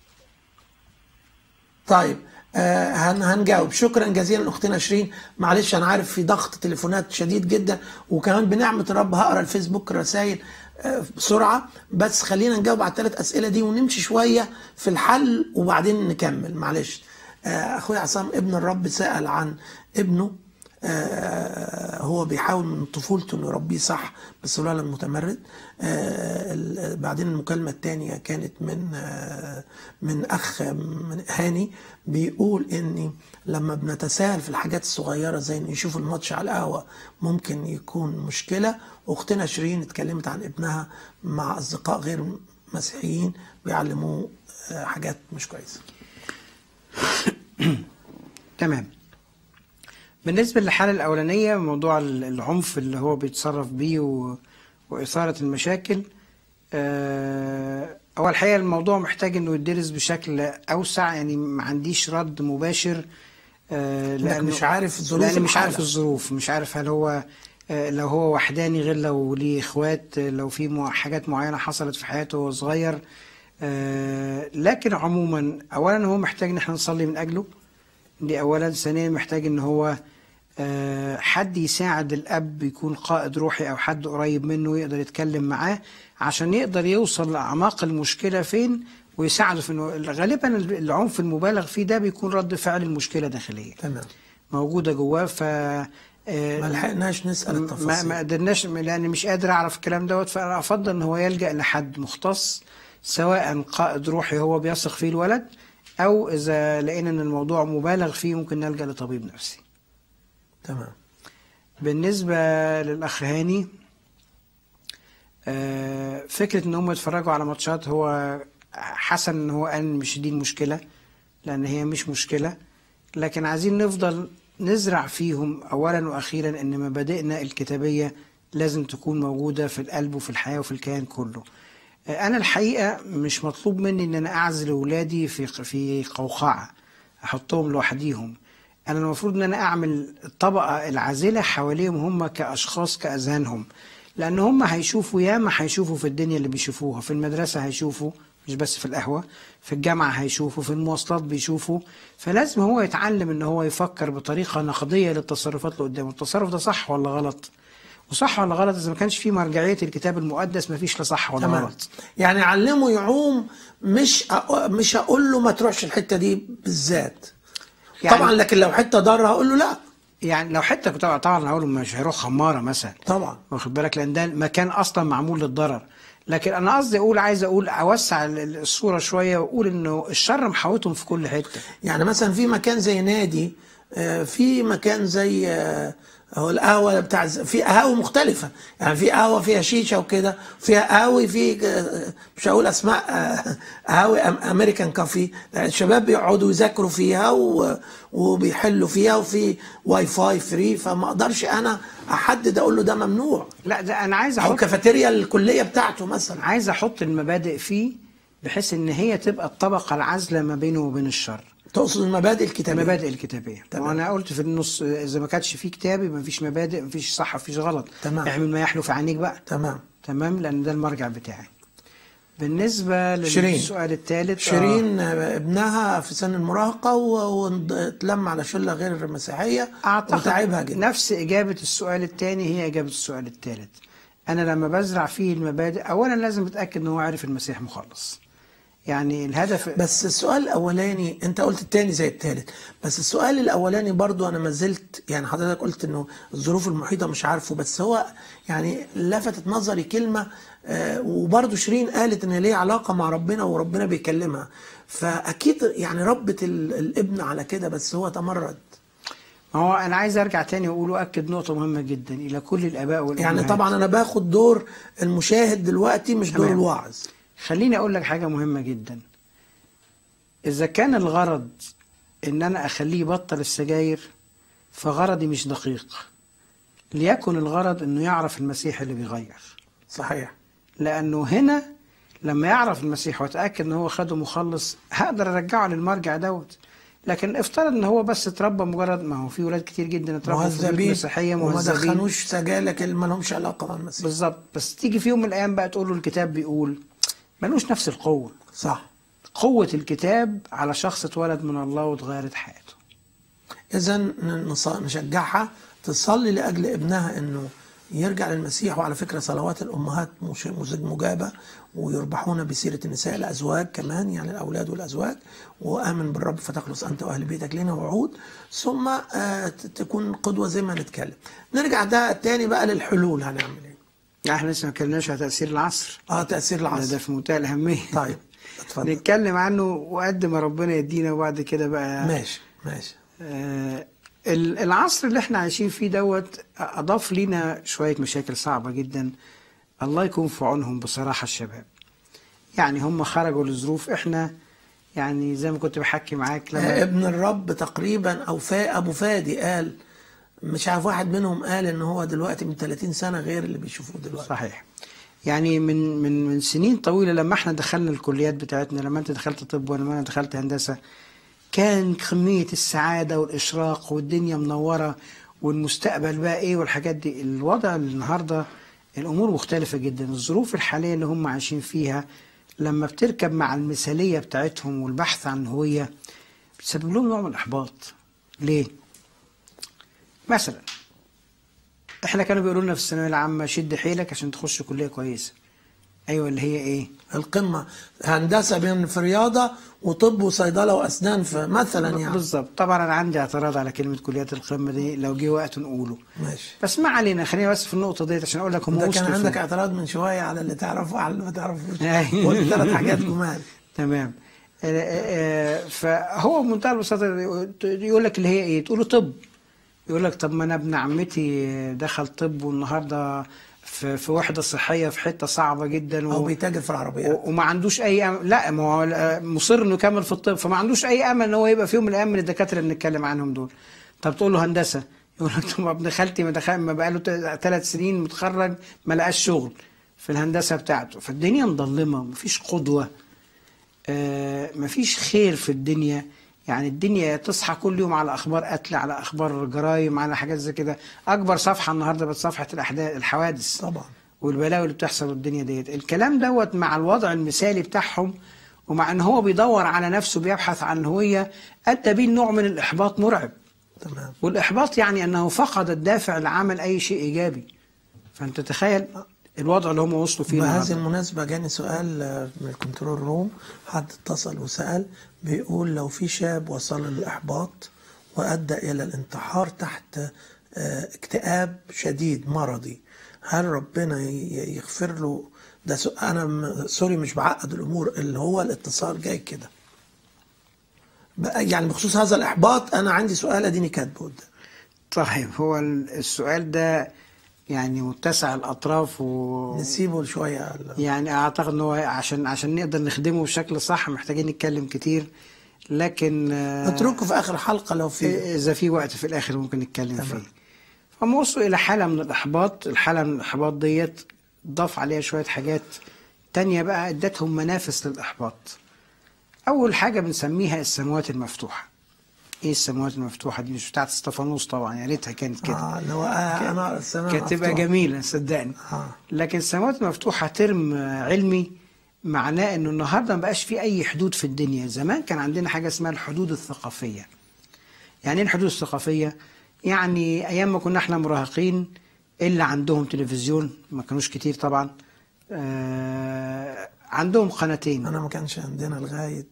طيب آه هن هنجاوب شكرا جزيلا اختنا شيرين معلش انا عارف في ضغط تليفونات شديد جدا وكمان بنعمه الرب هقرا الفيسبوك رسائل آه بسرعه بس خلينا نجاوب على الثلاث اسئله دي ونمشي شويه في الحل وبعدين نكمل معلش آه اخويا عصام ابن الرب سال عن ابنه آه، هو بيحاول من طفولته انه يربيه صح بس الولد متمرد آه، ال- بعدين المكالمه الثانيه كانت من آه، من اخ من هاني بيقول اني لما بنتساهل في الحاجات الصغيره زي انه يشوف الماتش على القهوه ممكن يكون مشكله واختنا شيرين اتكلمت عن ابنها مع اصدقاء غير مسيحيين بيعلموه آه، حاجات مش كويسه تمام بالنسبة للحالة الأولانية موضوع ال- العنف اللي هو بيتصرف بيه و... وإثارة المشاكل آه، هو الحقيقة الموضوع محتاج إنه يدرس بشكل أوسع يعني ما عنديش رد مباشر آه، إنك لأنه- مش عارف ظروف لأني مش عارف الحالة. الظروف مش عارف هل هو آه، لو هو وحداني غير لو ليه إخوات آه، لو في مع- حاجات معينة حصلت في حياته وهو صغير آه، لكن عموما أولا هو محتاج إن احنا نصلي من أجله دي اولا ثانيا محتاج ان هو آه، حد يساعد الاب يكون قائد روحي او حد قريب منه يقدر يتكلم معاه عشان يقدر يوصل لاعماق المشكله فين ويساعده في انه غالبا العنف المبالغ فيه ده بيكون رد فعل المشكله داخليه تمام موجوده جواه ف آه، ما لحقناش نسال ما التفاصيل ما قدرناش لاني مش قادر اعرف الكلام دوت فانا افضل ان هو يلجا لحد مختص سواء قائد روحي هو بيثق فيه الولد او اذا لقينا ان الموضوع مبالغ فيه ممكن نلجا لطبيب نفسي تمام بالنسبه للاخ هاني آه، فكره ان هم يتفرجوا على ماتشات هو حسن ان هو قال مش دي المشكله لان هي مش مشكله لكن عايزين نفضل نزرع فيهم اولا واخيرا ان مبادئنا الكتابيه لازم تكون موجوده في القلب وفي الحياه وفي الكيان كله آه، انا الحقيقه مش مطلوب مني ان انا اعزل اولادي في في قوقعه احطهم لوحديهم انا المفروض ان انا اعمل الطبقه العازله حواليهم هم كاشخاص كاذهانهم لان هم هيشوفوا ياما هيشوفوا في الدنيا اللي بيشوفوها في المدرسه هيشوفوا مش بس في القهوه في الجامعه هيشوفوا في المواصلات بيشوفوا فلازم هو يتعلم ان هو يفكر بطريقه نقديه للتصرفات اللي قدامه التصرف ده صح ولا غلط وصح ولا غلط اذا ما كانش في مرجعيه الكتاب المقدس ما فيش لا صح ولا تمام غلط يعني علمه يعوم مش أ... مش هقول له ما تروحش الحته دي بالذات يعني- طبعا لكن لو حته ضاره هقول له لا يعني لو حته طبعا طبعا هقول مش هيروح خماره مثلا طبعا واخد بالك لان ده مكان اصلا معمول للضرر لكن انا قصدي اقول عايز اقول اوسع ال- ال- الصوره شويه واقول انه الشر محاوطهم في كل حته يعني مثلا في مكان زي نادي آه، في مكان زي آه، هو القهوه بتاع ز- في قهاوي مختلفه يعني في قهوه فيها شيشه وكده فيها قهاوي في آه، مش هقول اسماء آه، قهاوي أم- امريكان كافي الشباب بيقعدوا يذاكروا فيها و- وبيحلوا فيها وفي واي فاي فري فما اقدرش انا احدد اقول له ده ممنوع لا ده انا عايز او احط كافيتيريا الكليه بتاعته مثلا عايز احط المبادئ فيه بحيث ان هي تبقى الطبقه العازله ما بينه وبين الشر تقصد المبادئ الكتابيه المبادئ الكتابيه تمام. وانا قلت في النص اذا ما كانش في كتاب يبقى مفيش مبادئ مفيش صح مفيش غلط تمام. اعمل ما يحلو في عينيك بقى تمام تمام لان ده المرجع بتاعي بالنسبه شيرين. للسؤال الثالث شيرين آه، ابنها في سن المراهقه و- واتلم على شله غير مسيحيه اعتقد وتعبها جدا نفس اجابه السؤال الثاني هي اجابه السؤال الثالث انا لما بزرع فيه المبادئ اولا لازم اتاكد ان هو عارف المسيح مخلص يعني الهدف بس السؤال الاولاني انت قلت التاني زي التالت بس السؤال الاولاني برضو انا ما زلت يعني حضرتك قلت انه الظروف المحيطه مش عارفه بس هو يعني لفتت نظري كلمه آه وبرضو شيرين قالت ان ليه علاقه مع ربنا وربنا بيكلمها فاكيد يعني ربت ال- الابن على كده بس هو تمرد ما هو انا عايز ارجع تاني واقول واكد نقطه مهمه جدا الى كل الاباء والامهات يعني طبعا انا باخد دور المشاهد دلوقتي مش دور تمام. الواعظ خليني اقول لك حاجه مهمه جدا اذا كان الغرض ان انا اخليه يبطل السجاير فغرضي مش دقيق ليكن الغرض انه يعرف المسيح اللي بيغير صحيح لانه هنا لما يعرف المسيح واتاكد ان هو خده مخلص هقدر ارجعه للمرجع دوت لكن افترض ان هو بس اتربى مجرد ما هو في ولاد كتير جدا اتربوا في بيوت مهذبين مسيحيه وما مهذبين دخلوش سجاير لكن ما لهمش علاقه مع المسيح بالظبط بس تيجي في يوم من الايام بقى تقول له الكتاب بيقول ملوش نفس القوه صح قوه الكتاب على شخص اتولد من الله واتغيرت حياته اذا نشجعها تصلي لاجل ابنها انه يرجع للمسيح وعلى فكره صلوات الامهات مش- مز- مجابه ويربحون بسيره النساء الازواج كمان يعني الاولاد والازواج وامن بالرب فتخلص انت واهل بيتك لنا وعود ثم آه، ت- تكون قدوه زي ما نتكلم نرجع ده تاني بقى للحلول هنعمل ايه يعني احنا لسه ما اتكلمناش على تاثير العصر اه تاثير ده, ده العصر في منتهى الاهميه طيب اتفضل نتكلم عنه وقد ما ربنا يدينا وبعد كده بقى ماشي ماشي آه، ال- العصر اللي احنا عايشين فيه دوت اضاف لينا شويه مشاكل صعبه جدا الله يكون في عونهم بصراحه الشباب يعني هم خرجوا لظروف احنا يعني زي ما كنت بحكي معاك آه، لما ابن الرب تقريبا او فا ابو فادي قال مش عارف واحد منهم قال ان هو دلوقتي من 30 سنه غير اللي بيشوفوه دلوقتي صحيح يعني من من من سنين طويله لما احنا دخلنا الكليات بتاعتنا لما انت دخلت طب ولما انا دخلت هندسه كان كميه السعاده والاشراق والدنيا منوره والمستقبل بقى ايه والحاجات دي الوضع النهارده الامور مختلفه جدا الظروف الحاليه اللي هم عايشين فيها لما بتركب مع المثاليه بتاعتهم والبحث عن هويه بتسبب لهم نوع من الاحباط ليه مثلا احنا كانوا بيقولوا لنا في الثانويه العامه شد حيلك عشان تخش كليه كويسه ايوه اللي هي ايه القمه هندسه بين في رياضه وطب وصيدله واسنان في مثلا يعني بالظبط طبعا انا عندي اعتراض على كلمه كليات القمه دي لو جه وقت نقوله ماشي بس ما علينا خلينا بس في النقطه ديت عشان اقول لك هم ده كان وصلوا عندك فين. اعتراض من شويه على اللي تعرفه على اللي ما تعرفوش أيوة. قلت ثلاث حاجات جمال تمام آه، آه، آه، فهو بمنتهى البساطه يقول لك اللي هي ايه تقول له طب يقول لك طب ما انا ابن عمتي دخل طب والنهارده في في وحده صحيه في حته صعبه جدا او و... بيتاجر في العربيات و- وما عندوش اي أمل لا ما هو آه، مصر انه يكمل في الطب فما عندوش اي امل ان هو يبقى في يوم من الايام من الدكاتره اللي بنتكلم عنهم دول طب تقول له هندسه يقول لك طب ابن خالتي ما دخل ما بقاله ثلاث سنين متخرج ما لقاش شغل في الهندسه بتاعته فالدنيا مظلمه مفيش قدوه آه، مفيش خير في الدنيا يعني الدنيا تصحى كل يوم على اخبار قتل على اخبار جرائم على حاجات زي كده اكبر صفحه النهارده بقت صفحه الاحداث الحوادث طبعا والبلاوي اللي بتحصل الدنيا ديت الكلام دوت مع الوضع المثالي بتاعهم ومع ان هو بيدور على نفسه بيبحث عن الهويه ادى بيه نوع من الاحباط مرعب تمام والاحباط يعني انه فقد الدافع لعمل اي شيء ايجابي فانت تخيل الوضع اللي هم وصلوا فيه بهذه النهارده المناسبة جاني سؤال آه، من الكنترول روم حد اتصل وسأل بيقول لو في شاب وصل للإحباط وأدى إلى الانتحار تحت آه، اكتئاب شديد مرضي هل ربنا ي- يغفر له ده سؤال أنا م- سوري مش بعقد الأمور اللي هو الاتصال جاي كده بقى يعني بخصوص هذا الإحباط أنا عندي سؤال أديني كاتبه قدام طيب هو السؤال ده يعني متسع الاطراف و نسيبه شوية يعني اعتقد ان هو عشان عشان نقدر نخدمه بشكل صح محتاجين نتكلم كتير لكن آه، نتركه في آخر حلقة لو في اذا في وقت في الاخر ممكن نتكلم تمام. فيه فهم وصلوا الى حاله من الاحباط الحاله من الاحباط ديت ضاف عليها شويه حاجات التانية بقى ادتهم منافس للإحباط أول حاجة بنسميها السماوات المفتوحة إيه السماوات المفتوحة دي مش بتاعت استفانوس طبعا يا ريتها كانت كده اه اللي هو آه انا السماء كانت تبقى مفتوحة. جميلة صدقني آه. لكن السماوات المفتوحة ترم علمي معناه انه النهارده ما بقاش في اي حدود في الدنيا زمان كان عندنا حاجة اسمها الحدود الثقافية يعني ايه الحدود الثقافية يعني ايام ما كنا احنا مراهقين اللي عندهم تلفزيون ما كانوش كتير طبعا آه عندهم قناتين انا ما كانش عندنا لغايه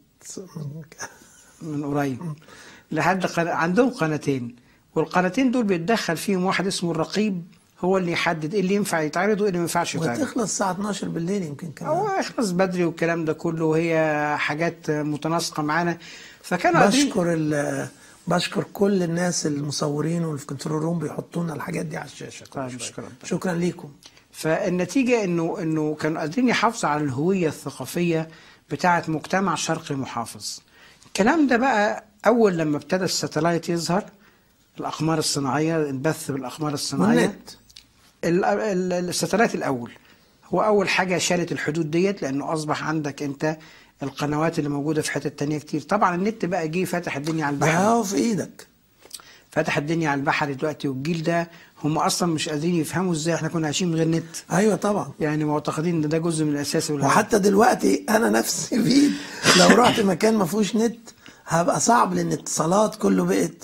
من قريب لحد قن... عندهم قناتين والقناتين دول بيتدخل فيهم واحد اسمه الرقيب هو اللي يحدد ايه اللي ينفع يتعرض وايه اللي ما ينفعش يتعرض وتخلص الساعه 12 بالليل يمكن هو كمان يخلص بدري والكلام ده كله وهي حاجات متناسقه معانا فكانوا قادرين بشكر ال- بشكر كل الناس المصورين واللي في كنترول روم بيحطوا لنا الحاجات دي على الشاشه كل طيب، شوية. شكراً. شكرا ليكم فالنتيجه انه انه كانوا قادرين يحافظوا على الهويه الثقافيه بتاعه مجتمع شرقي محافظ الكلام ده بقى اول لما ابتدى الساتلايت يظهر الاقمار الصناعيه البث بالاقمار الصناعيه والنت ال- ال- الساتلايت الاول هو اول حاجه شالت الحدود ديت لانه اصبح عندك انت القنوات اللي موجوده في حتت تانية كتير طبعا النت بقى جه فتح الدنيا على البحر بقى هو في ايدك فتح الدنيا على البحر دلوقتي والجيل ده هم اصلا مش قادرين يفهموا ازاي احنا كنا عايشين من غير نت ايوه طبعا يعني معتقدين ان ده جزء من الاساس ولا وحتى دلوقتي انا نفسي في لو رحت مكان ما فيهوش نت هبقى صعب لان الاتصالات كله بقت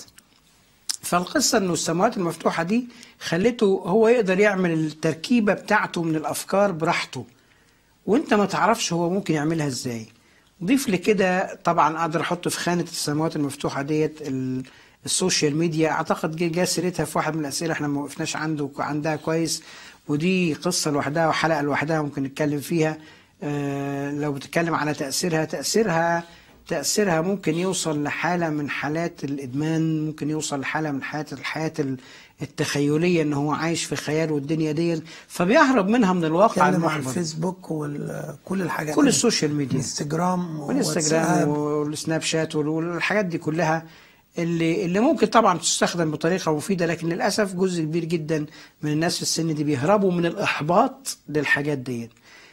فالقصه انه السماوات المفتوحه دي خلته هو يقدر يعمل التركيبه بتاعته من الافكار براحته وانت ما تعرفش هو ممكن يعملها ازاي ضيف لكده طبعا اقدر احط في خانه السماوات المفتوحه ديت ال- السوشيال ميديا اعتقد جه جه سيرتها في واحد من الاسئله احنا ما وقفناش عنده عندها كويس ودي قصه لوحدها وحلقه لوحدها ممكن نتكلم فيها آه لو بتتكلم على تاثيرها تاثيرها تاثيرها ممكن يوصل لحاله من حالات الادمان ممكن يوصل لحاله من حالات الحياه ال- التخيليه ان هو عايش في خيال والدنيا دي فبيهرب منها من الواقع اتكلم عن المحبط الفيسبوك وكل الحاجات كل دي. السوشيال ميديا انستجرام والانستجرام وواتساب. والسناب شات وال- والحاجات دي كلها اللي اللي ممكن طبعا تستخدم بطريقه مفيده لكن للاسف جزء كبير جدا من الناس في السن دي بيهربوا من الاحباط للحاجات ديت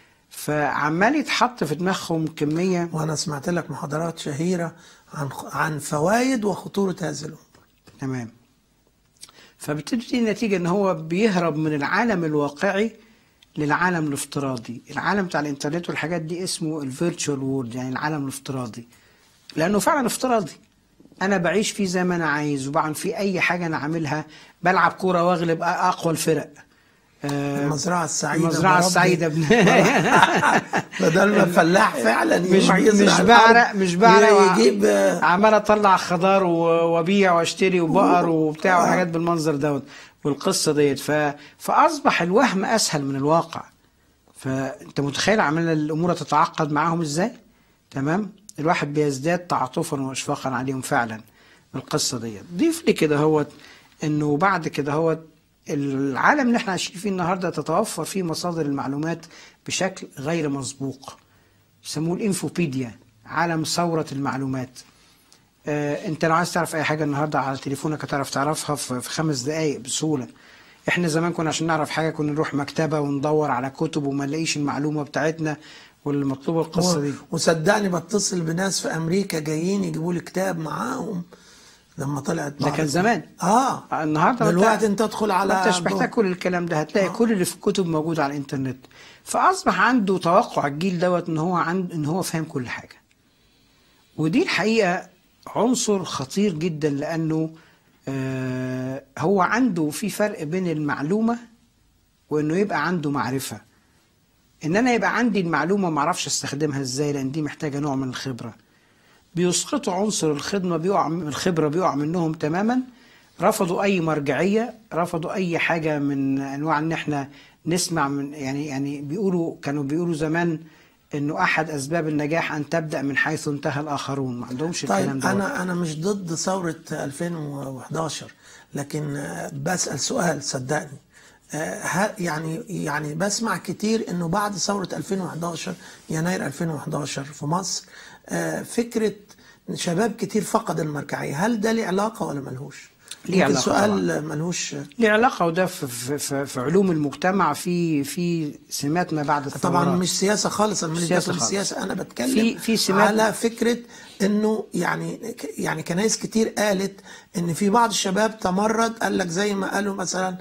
فعمال يتحط في دماغهم كميه وانا سمعت لك محاضرات شهيره عن عن فوائد وخطوره هذه الامور تمام فبتبتدي النتيجة ان هو بيهرب من العالم الواقعي للعالم الافتراضي العالم بتاع الانترنت والحاجات دي اسمه الفيرتشوال وورد يعني العالم الافتراضي لانه فعلا افتراضي انا بعيش فيه زي ما انا عايز وبعمل فيه اي حاجة انا عاملها بلعب كورة واغلب أ- اقوى الفرق آه، المزرعه السعيده المزرعة بربي. السعيدة ابن بدل ما فلاح فعلا مش يروح يزرع مش الأرض، بعرق مش بعرق يجيب آه، عمال اطلع خضار و- وابيع واشتري وبقر وبتاع وحاجات بالمنظر دوت والقصه ديت ف... فاصبح الوهم اسهل من الواقع فانت متخيل عملنا الامور تتعقد معاهم ازاي تمام الواحد بيزداد تعاطفا واشفاقا عليهم فعلا القصه ديت ضيف لي كده هوت انه بعد كده هوت العالم اللي احنا عايشين فيه النهارده تتوفر فيه مصادر المعلومات بشكل غير مسبوق يسموه الانفوبيديا عالم ثورة المعلومات آه انت لو عايز تعرف اي حاجة النهاردة على تليفونك هتعرف تعرفها في في خمس دقايق بسهولة احنا زمان كنا عشان نعرف حاجة كنا نروح مكتبة وندور على كتب وما نلاقيش المعلومة بتاعتنا واللي مطلوبة القصة دي و- وصدقني بتصل بناس في امريكا جايين يجيبوا لي كتاب معاهم لما طلعت ده بعض- كان زمان اه النهارده دلوقتي انت تدخل على ما انتش محتاج كل الكلام ده هتلاقي كل اللي في الكتب موجود على الانترنت فاصبح عنده توقع الجيل دوت ان هو عند ان هو فاهم كل حاجه ودي الحقيقه عنصر خطير جدا لانه آه هو عنده في فرق بين المعلومه وانه يبقى عنده معرفه ان انا يبقى عندي المعلومه ما اعرفش استخدمها ازاي لان دي محتاجه نوع من الخبره بيسقطوا عنصر الخدمة بيقع الخبرة بيقع منهم تماما رفضوا أي مرجعية رفضوا أي حاجة من أنواع إن إحنا نسمع من يعني يعني بيقولوا كانوا بيقولوا زمان إنه أحد أسباب النجاح أن تبدأ من حيث انتهى الآخرون ما عندهمش الكلام طيب ده انا انا مش ضد ثوره 2011 لكن آه، بسال سؤال صدقني آه، ه- يعني يعني بسمع كتير انه بعد ثوره 2011 يناير 2011 في مصر آه، فكره شباب كتير فقد المرجعيه هل ده له علاقه ولا ملهوش ليه يمكن علاقة سؤال ملوش ليه علاقه وده في, في, في, في علوم المجتمع في في سمات ما بعد الثورات طبعا مش سياسه خالص انا مش سياسة بتكلم خالص. سياسه انا بتكلم في- في سمات- على فكره انه يعني يعني كنايس كتير قالت ان في بعض الشباب تمرد قال لك زي ما قالوا مثلا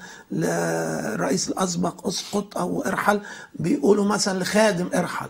لرئيس الاسبق اسقط او ارحل بيقولوا مثلا لخادم ارحل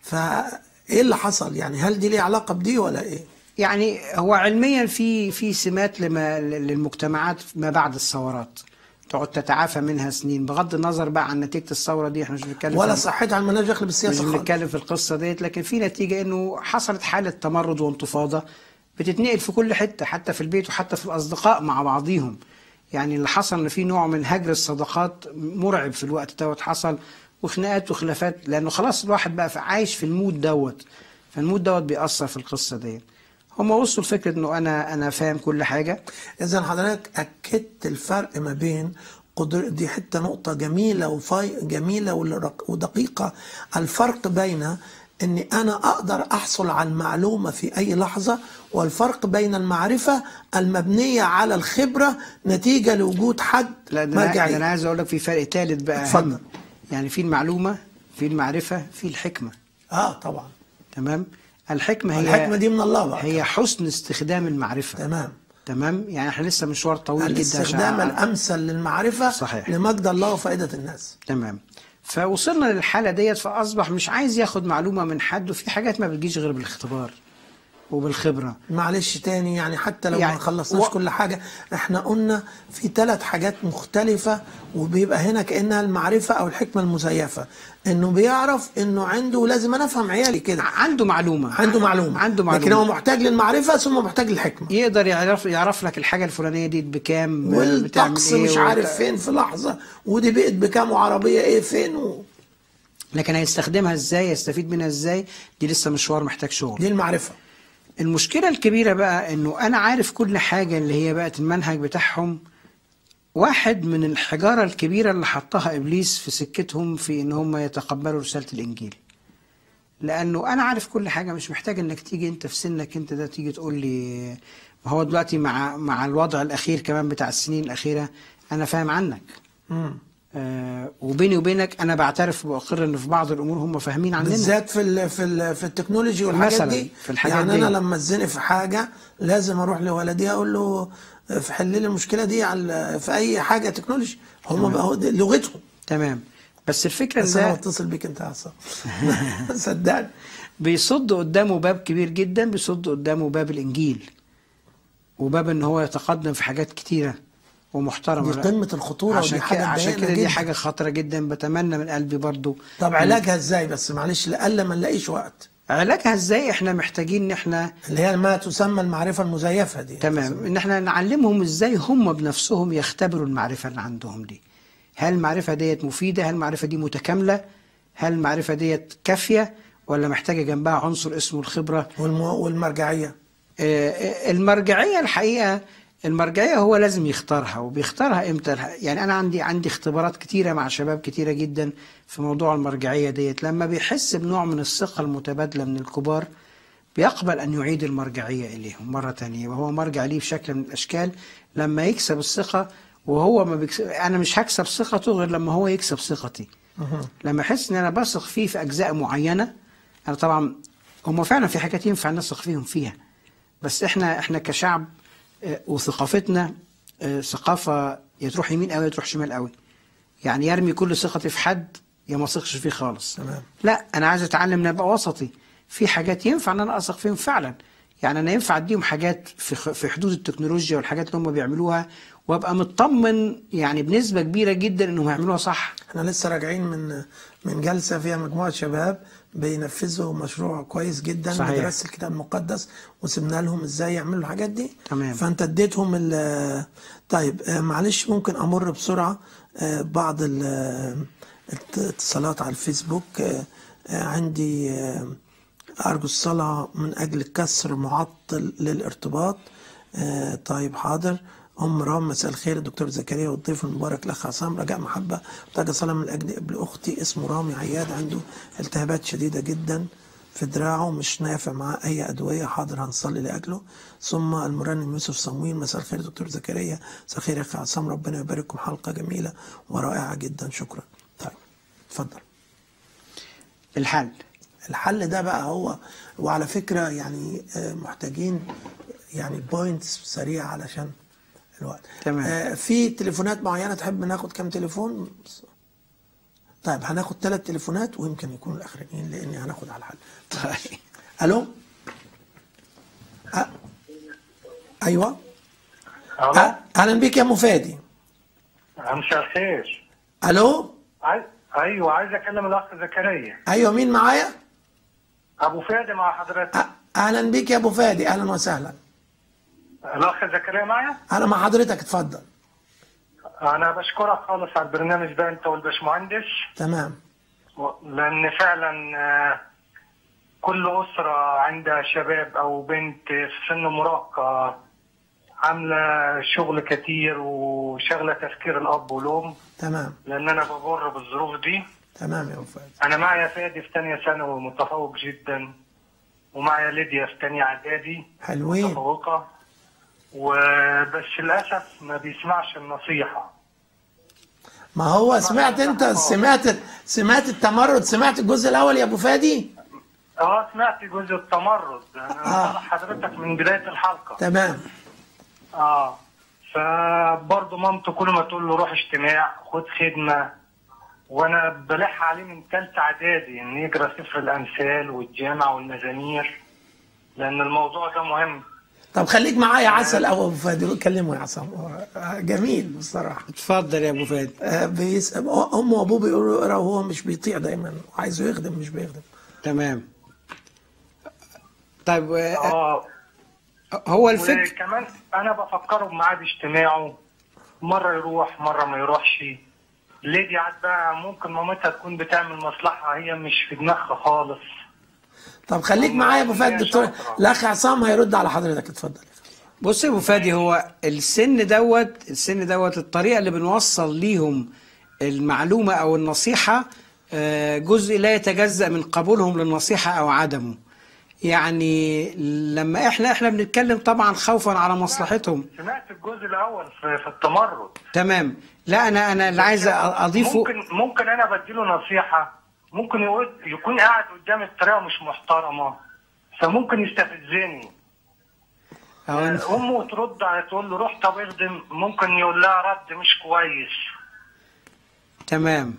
فايه اللي حصل يعني هل دي ليه علاقه بدي ولا ايه؟ يعني هو علميا في في سمات لما للمجتمعات ما بعد الثورات تقعد تتعافى منها سنين بغض النظر بقى عن نتيجه الثوره دي احنا مش بنتكلم ولا في- صحتها مالهاش دخل مش بالسياسه خالص بنتكلم في القصه ديت لكن في نتيجه انه حصلت حاله تمرد وانتفاضه بتتنقل في كل حته حتى في البيت وحتى في الاصدقاء مع بعضيهم يعني اللي حصل ان في نوع من هجر الصداقات مرعب في الوقت دوت حصل وخناقات وخلافات لانه خلاص الواحد بقى في- عايش في المود دوت فالمود دوت بيأثر في القصه ديت هم وصلوا لفكره انه انا انا فاهم كل حاجه إذا حضرتك أكدت الفرق ما بين قدر دي حتة نقطة جميلة وفاي جميلة والرق- ودقيقة الفرق بين إني أنا أقدر أحصل على المعلومة في أي لحظة والفرق بين المعرفة المبنية على الخبرة نتيجة لوجود حد لا ده انا, ده مرجعي أنا عايز اقول لك في فرق ثالث بقى اتفضل. أهم. يعني في المعلومه في المعرفه في الحكمه آه طبعا تمام الحكمه هي الحكمة دي من الله بقى هي حسن استخدام المعرفه تمام تمام يعني احنا لسه مشوار طويل جدا الاستخدام عشان الأمثل للمعرفة صحيح. لمجد الله وفائدة الناس تمام فوصلنا للحاله ديت فاصبح مش عايز ياخد معلومه من حد وفي حاجات ما بتجيش غير بالاختبار وبالخبره معلش تاني يعني حتى لو يعني ما خلصناش و- كل حاجة احنا قلنا في ثلاث حاجات مختلفة وبيبقى هنا كأنها المعرفة أو الحكمة المزيفة إنه بيعرف إنه عنده لازم أنا أفهم عيالي كده عنده معلومه عنده معلومة عنده معلومه لكن هو محتاج للمعرفة ثم محتاج للحكمة يقدر يعرف يعرف لك الحاجه الفلانيه دي بكام بتعمل والطقس إيه مش عارف وت- فين في لحظة ودي بقت بكام وعربية إيه فين و... لكن هيستخدمها ازاي يستفيد منها ازاي دي لسه مشوار محتاج شغل دي المعرفة المشكلة الكبيرة بقى انه انا عارف كل حاجة اللي هي بقت المنهج بتاعهم واحد من الحجارة الكبيرة اللي حطها ابليس في سكتهم في ان هم يتقبلوا رسالة الانجيل لانه انا عارف كل حاجة مش محتاج انك تيجي انت في سنك انت ده تيجي تقول لي ما هو دلوقتي مع مع الوضع الاخير كمان بتاع السنين الاخيرة انا فاهم عنك مم. آه وبيني وبينك انا بعترف واقر ان في بعض الامور هم فاهمين عننا بالذات في ال في ال في التكنولوجي والحاجات مثلاً دي في الحاجات يعني دي. انا لما اتزنق في حاجه لازم اروح لولدي اقول له في حل لي المشكله دي على في اي حاجه تكنولوجي هم بقى هو دي لغتهم تمام بس الفكرة ان بس انا ده بتصل بيك انت يا عصام صدقني بيصد قدامه باب كبير جدا بيصد قدامه باب الانجيل وباب ان هو يتقدم في حاجات كتيره ومحترمه دي قمه الخطوره عشان ودي حاجه كده عشان مضايقنا كده دي جدا. حاجه خطره جدا بتمنى من قلبي برضو طب علاجها ازاي بس معلش لألا ما نلاقيش وقت علاجها ازاي احنا محتاجين ان احنا اللي هي ما تسمى المعرفه المزيفه دي تمام ان احنا نعلمهم ازاي هم بنفسهم يختبروا المعرفه اللي عندهم دي هل المعرفه ديت مفيده هل المعرفه دي متكامله هل المعرفه ديت كافيه ولا محتاجه جنبها عنصر اسمه الخبره والمو... والمرجعيه آه، المرجعية الحقيقة المرجعية هو لازم يختارها وبيختارها امتى يعني انا عندي عندي اختبارات كتيرة مع شباب كتيرة جدا في موضوع المرجعية ديت لما بيحس بنوع من الثقة المتبادلة من الكبار بيقبل ان يعيد المرجعية اليهم مرة تانية وهو مرجع ليه بشكل من الاشكال لما يكسب الثقة وهو ما بيكسب انا مش هكسب ثقته غير لما هو يكسب ثقتي لما احس ان انا بثق فيه في اجزاء معينة انا طبعا هم فعلا في حاجات ينفع نثق فيهم فيها بس احنا احنا كشعب آه، وثقافتنا آه، ثقافه يا تروح يمين قوي يا تروح شمال قوي يعني يرمي كل ثقتي في حد يا ما اثقش فيه خالص تمام. لا انا عايز اتعلم ان ابقى وسطي في حاجات ينفع ان انا اثق فيهم فعلا يعني انا ينفع اديهم حاجات في خ- في حدود التكنولوجيا والحاجات اللي هم بيعملوها وابقى مطمن يعني بنسبه كبيره جدا انهم هيعملوها صح احنا لسه راجعين من من جلسه فيها مجموعه شباب بينفذوا مشروع كويس جدا صحيح. مدرسه الكتاب المقدس وسيبنا لهم ازاي يعملوا الحاجات دي تمام. فانت اديتهم ال- طيب آه، معلش ممكن امر بسرعه آه، بعض ال- الاتصالات على الفيسبوك آه، آه، عندي آه، أرجو الصلاة من أجل كسر معطل للارتباط آه طيب حاضر أم رام مساء الخير الدكتور زكريا والضيف المبارك الأخ عصام رجاء محبة محتاجة صلاة من أجل ابن أختي اسمه رامي عياد عنده التهابات شديدة جدا في دراعه مش نافع معاه اي ادويه حاضر هنصلي لاجله ثم المرنم يوسف صمويل مساء الخير دكتور زكريا مساء الخير يا اخي عصام ربنا يبارككم حلقه جميله ورائعه جدا شكرا طيب اتفضل الحل الحل ده بقى هو وعلى فكره يعني آه، محتاجين يعني بوينتس سريعه علشان الوقت تمام. آه، في تليفونات معينه تحب ناخد كام تليفون طيب هناخد ثلاث تليفونات ويمكن يكونوا الاخرانيين لاني هناخد على الحل طيب الو أ... ايوه الو أ... اهلا بيك يا مفادي مساء الخير الو عايز ايوه عايز اكلم الاخ زكريا ايوه مين معايا ابو فادي مع حضرتك أ... اهلا بيك يا ابو فادي اهلا وسهلا الاخ زكريا معايا انا مع حضرتك اتفضل انا بشكرك خالص على البرنامج ده انت والباشمهندس تمام لان فعلا آه، كل اسره عندها شباب او بنت في سن مراهقه عامله شغل كتير وشغله تفكير الاب والام تمام لان انا بمر بالظروف دي تمام يا ابو فادي انا معايا فادي في تانية ثانوي متفوق جدا ومعايا ليديا في تانية اعدادي حلوين متفوقة وبس للأسف ما بيسمعش النصيحة ما هو سمعت انت سمعت سمعت التمرد سمعت الجزء الاول يا ابو فادي اه سمعت جزء التمرد انا آه. بسمع حضرتك من بداية الحلقة تمام اه فبرضه مامته كل ما تقول له روح اجتماع خد خدمة وانا بلح عليه من ثالثة اعدادي ان يقرا سفر الامثال والجامع والمزامير لان الموضوع ده مهم طب خليك معايا عسل او ابو فادي كلمه يا عصام هو جميل بصراحه اتفضل يا ابو فادي آه، بيس... امه وابوه بيقولوا اقرا وهو مش بيطيع دايما عايزه يخدم مش بيخدم تمام طيب آه، اه هو الفكر وكمان انا بفكره بميعاد اجتماعه مره يروح مره ما يروحش ليه دي عاد بقى ممكن مامتها تكون بتعمل مصلحه هي مش في دماغها خالص طب خليك معايا يا ابو فادي دكتور الاخ عصام هيرد على حضرتك اتفضل بص يا ابو فادي هو السن دوت السن دوت الطريقه اللي بنوصل ليهم المعلومه او النصيحه آه، جزء لا يتجزا من قبولهم للنصيحه او عدمه يعني لما احنا احنا بنتكلم طبعا خوفا على مصلحتهم سمعت الجزء الاول في, في التمرد تمام لا انا انا اللي عايز اضيفه ممكن ممكن انا بديله نصيحه ممكن يقول يكون قاعد قدامي بطريقه مش محترمه فممكن يستفزني أو إن- امه ترد على تقول له روح طب اخدم ممكن يقول لها رد مش كويس تمام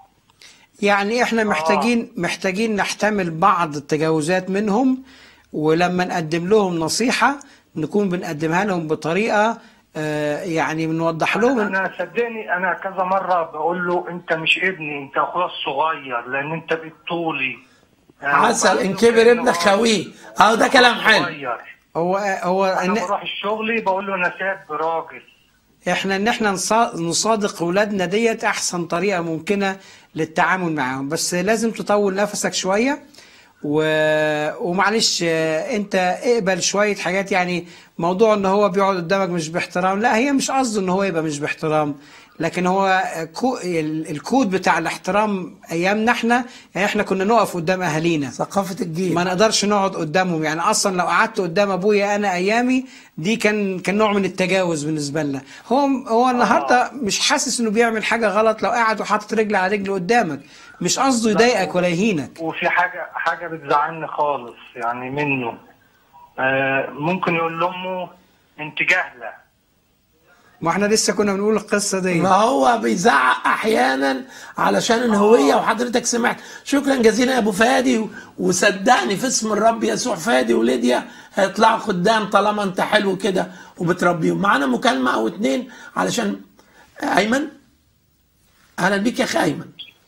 يعني احنا محتاجين محتاجين نحتمل بعض التجاوزات منهم ولما نقدم لهم نصيحة نكون بنقدمها لهم بطريقة آه، يعني بنوضح لهم إن- انا صدقني انا كذا مره بقول له انت مش ابني انت اخويا الصغير لان انت بطولي عسل ان كبر ابنك خويه اه ده كلام حلو صغير. هو هو انا إن بروح الشغل بقول له انا شاب راجل احنا ان احنا نصا- نصادق اولادنا ديت احسن طريقه ممكنه للتعامل معاهم بس لازم تطول نفسك شويه و... ومعلش آه، انت اقبل شويه حاجات يعني موضوع ان هو بيقعد قدامك مش باحترام لا هي مش قصده ان هو يبقى مش باحترام لكن هو كو... ال- الكود بتاع الاحترام ايامنا احنا يعني احنا كنا نقف قدام اهالينا ثقافه الجيل ما نقدرش نقعد قدامهم يعني اصلا لو قعدت قدام ابويا انا ايامي دي كان كان نوع من التجاوز بالنسبه لنا هو هو النهارده مش حاسس انه بيعمل حاجه غلط لو قاعد وحاطط رجل على رجل قدامك مش قصده يضايقك ولا يهينك وفي حاجه حاجه بتزعلني خالص يعني منه آه ممكن يقول لامه انت جاهله ما احنا لسه كنا بنقول القصه دي ما هو بيزعق احيانا علشان الهويه وحضرتك سمعت شكرا جزيلا يا ابو فادي و- وصدقني في اسم الرب يسوع فادي وليديا هيطلعوا قدام طالما انت حلو كده وبتربيهم معانا مكالمه او اتنين علشان ايمن اهلا بيك يا اخي ايمن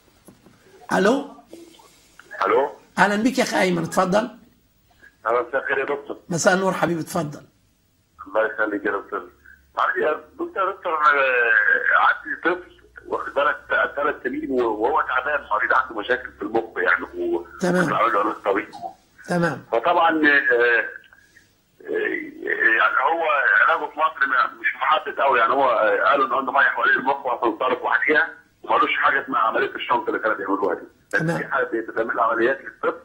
الو الو اهلا بيك يا اخي ايمن اتفضل انا مساء الخير يا دكتور مساء النور حبيبي اتفضل الله يخليك يا دكتور معلش يا دكتور يا دكتور انا عندي طفل واخد بالك ثلاث سنين وهو تعبان مريض عنده مشاكل في المخ يعني و تمام. عامل علاج طبيعي تمام فطبعا آه، آه، يعني هو علاجه في مصر ما- مش محدد قوي يعني هو آه، قالوا ان عنده ميه حوالين المخ وهتنصرف وحديها ومالوش حاجه اسمها عمليه الشنط اللي كانوا بيعملوها دي بس تمام. في حاجه بتتعمل عمليات للطفل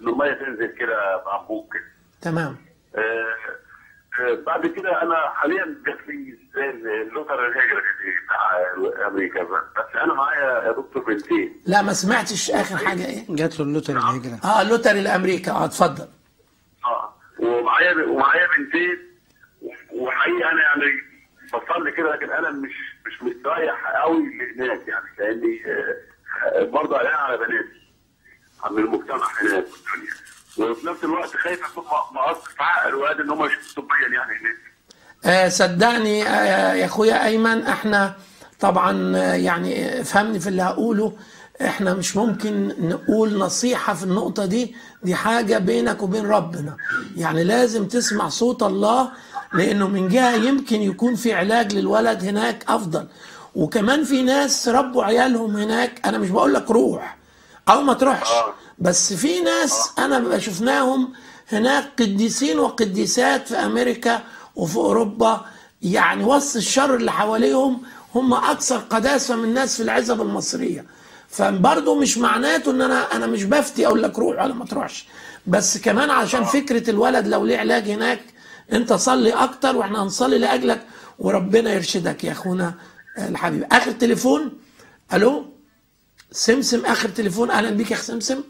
ان الميه تنزل كده بانبوب كده تمام آه، آه، بعد كده انا حاليا جات لي زي اللوتر الهجرة دي بتاع امريكا بس انا معايا يا دكتور بنتين لا ما سمعتش اخر حاجه ايه جات له اللوتر الهجرة اه لوتري الامريكا اه اتفضل اه ومعايا ومعايا بنتين وحقيقه انا يعني بصلي كده لكن انا مش مش مستريح قوي لهناك يعني لاني آه، برضه قلقان على بناتي من المجتمع هناك والدنيا وفي نفس الوقت خايف اكون مقصر في عقل الولاد ان هم يشوفوا طبيا يعني هناك آه صدقني آه يا اخويا ايمن احنا طبعا آه يعني افهمني في اللي هقوله احنا مش ممكن نقول نصيحة في النقطة دي دي حاجة بينك وبين ربنا يعني لازم تسمع صوت الله لانه من جهة يمكن يكون في علاج للولد هناك افضل وكمان في ناس ربوا عيالهم هناك انا مش بقول لك روح او ما تروحش بس في ناس انا ببقى شفناهم هناك قديسين وقديسات في امريكا وفي اوروبا يعني وسط الشر اللي حواليهم هم اكثر قداسه من الناس في العزب المصريه فبرضه مش معناته ان انا انا مش بفتي اقول لك روح ولا ما تروحش بس كمان عشان فكره الولد لو ليه علاج هناك انت صلي اكتر واحنا هنصلي لاجلك وربنا يرشدك يا اخونا الحبيب اخر تليفون الو سمسم اخر تليفون اهلا بيك يا اخ سمسم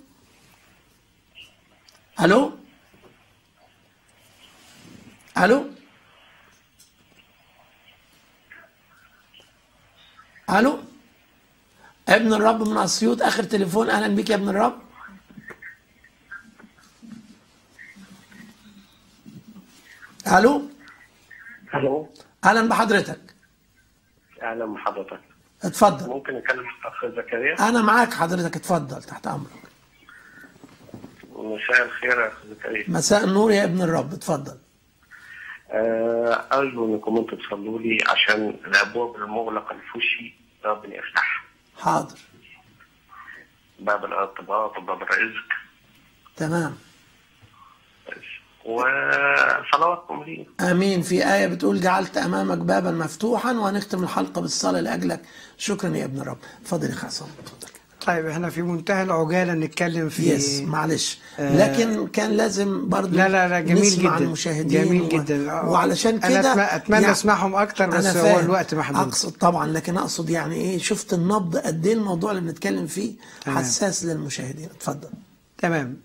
الو الو الو ابن الرب من اسيوط اخر تليفون اهلا بيك يا ابن الرب الو الو اهلا بحضرتك اهلا بحضرتك اتفضل ممكن اكلم الاخ زكريا انا معاك حضرتك اتفضل تحت امرك مساء الخير يا اخ زكريا مساء النور يا ابن الرب اتفضل آه، ارجو انكم انتم تصلوا لي عشان الابواب المغلقه اللي في وشي ربنا يفتحها حاضر باب الارتباط وباب الرزق تمام وصلواتكم لي امين في ايه بتقول جعلت امامك بابا مفتوحا وهنختم الحلقه بالصلاه لاجلك شكرا يا ابن الرب اتفضل يا حسن اتفضل طيب احنا في منتهى العجاله نتكلم في يس معلش آه، لكن كان لازم برضو لا لا لا جميل نسمع جدا المشاهدين جميل و- جدا آه، وعلشان أنا كده أتم- اتمنى اسمعهم اكتر بس أنا هو فاهم. الوقت محدود اقصد طبعا لكن اقصد يعني ايه شفت النبض قد ايه الموضوع اللي بنتكلم فيه تمام. حساس للمشاهدين اتفضل تمام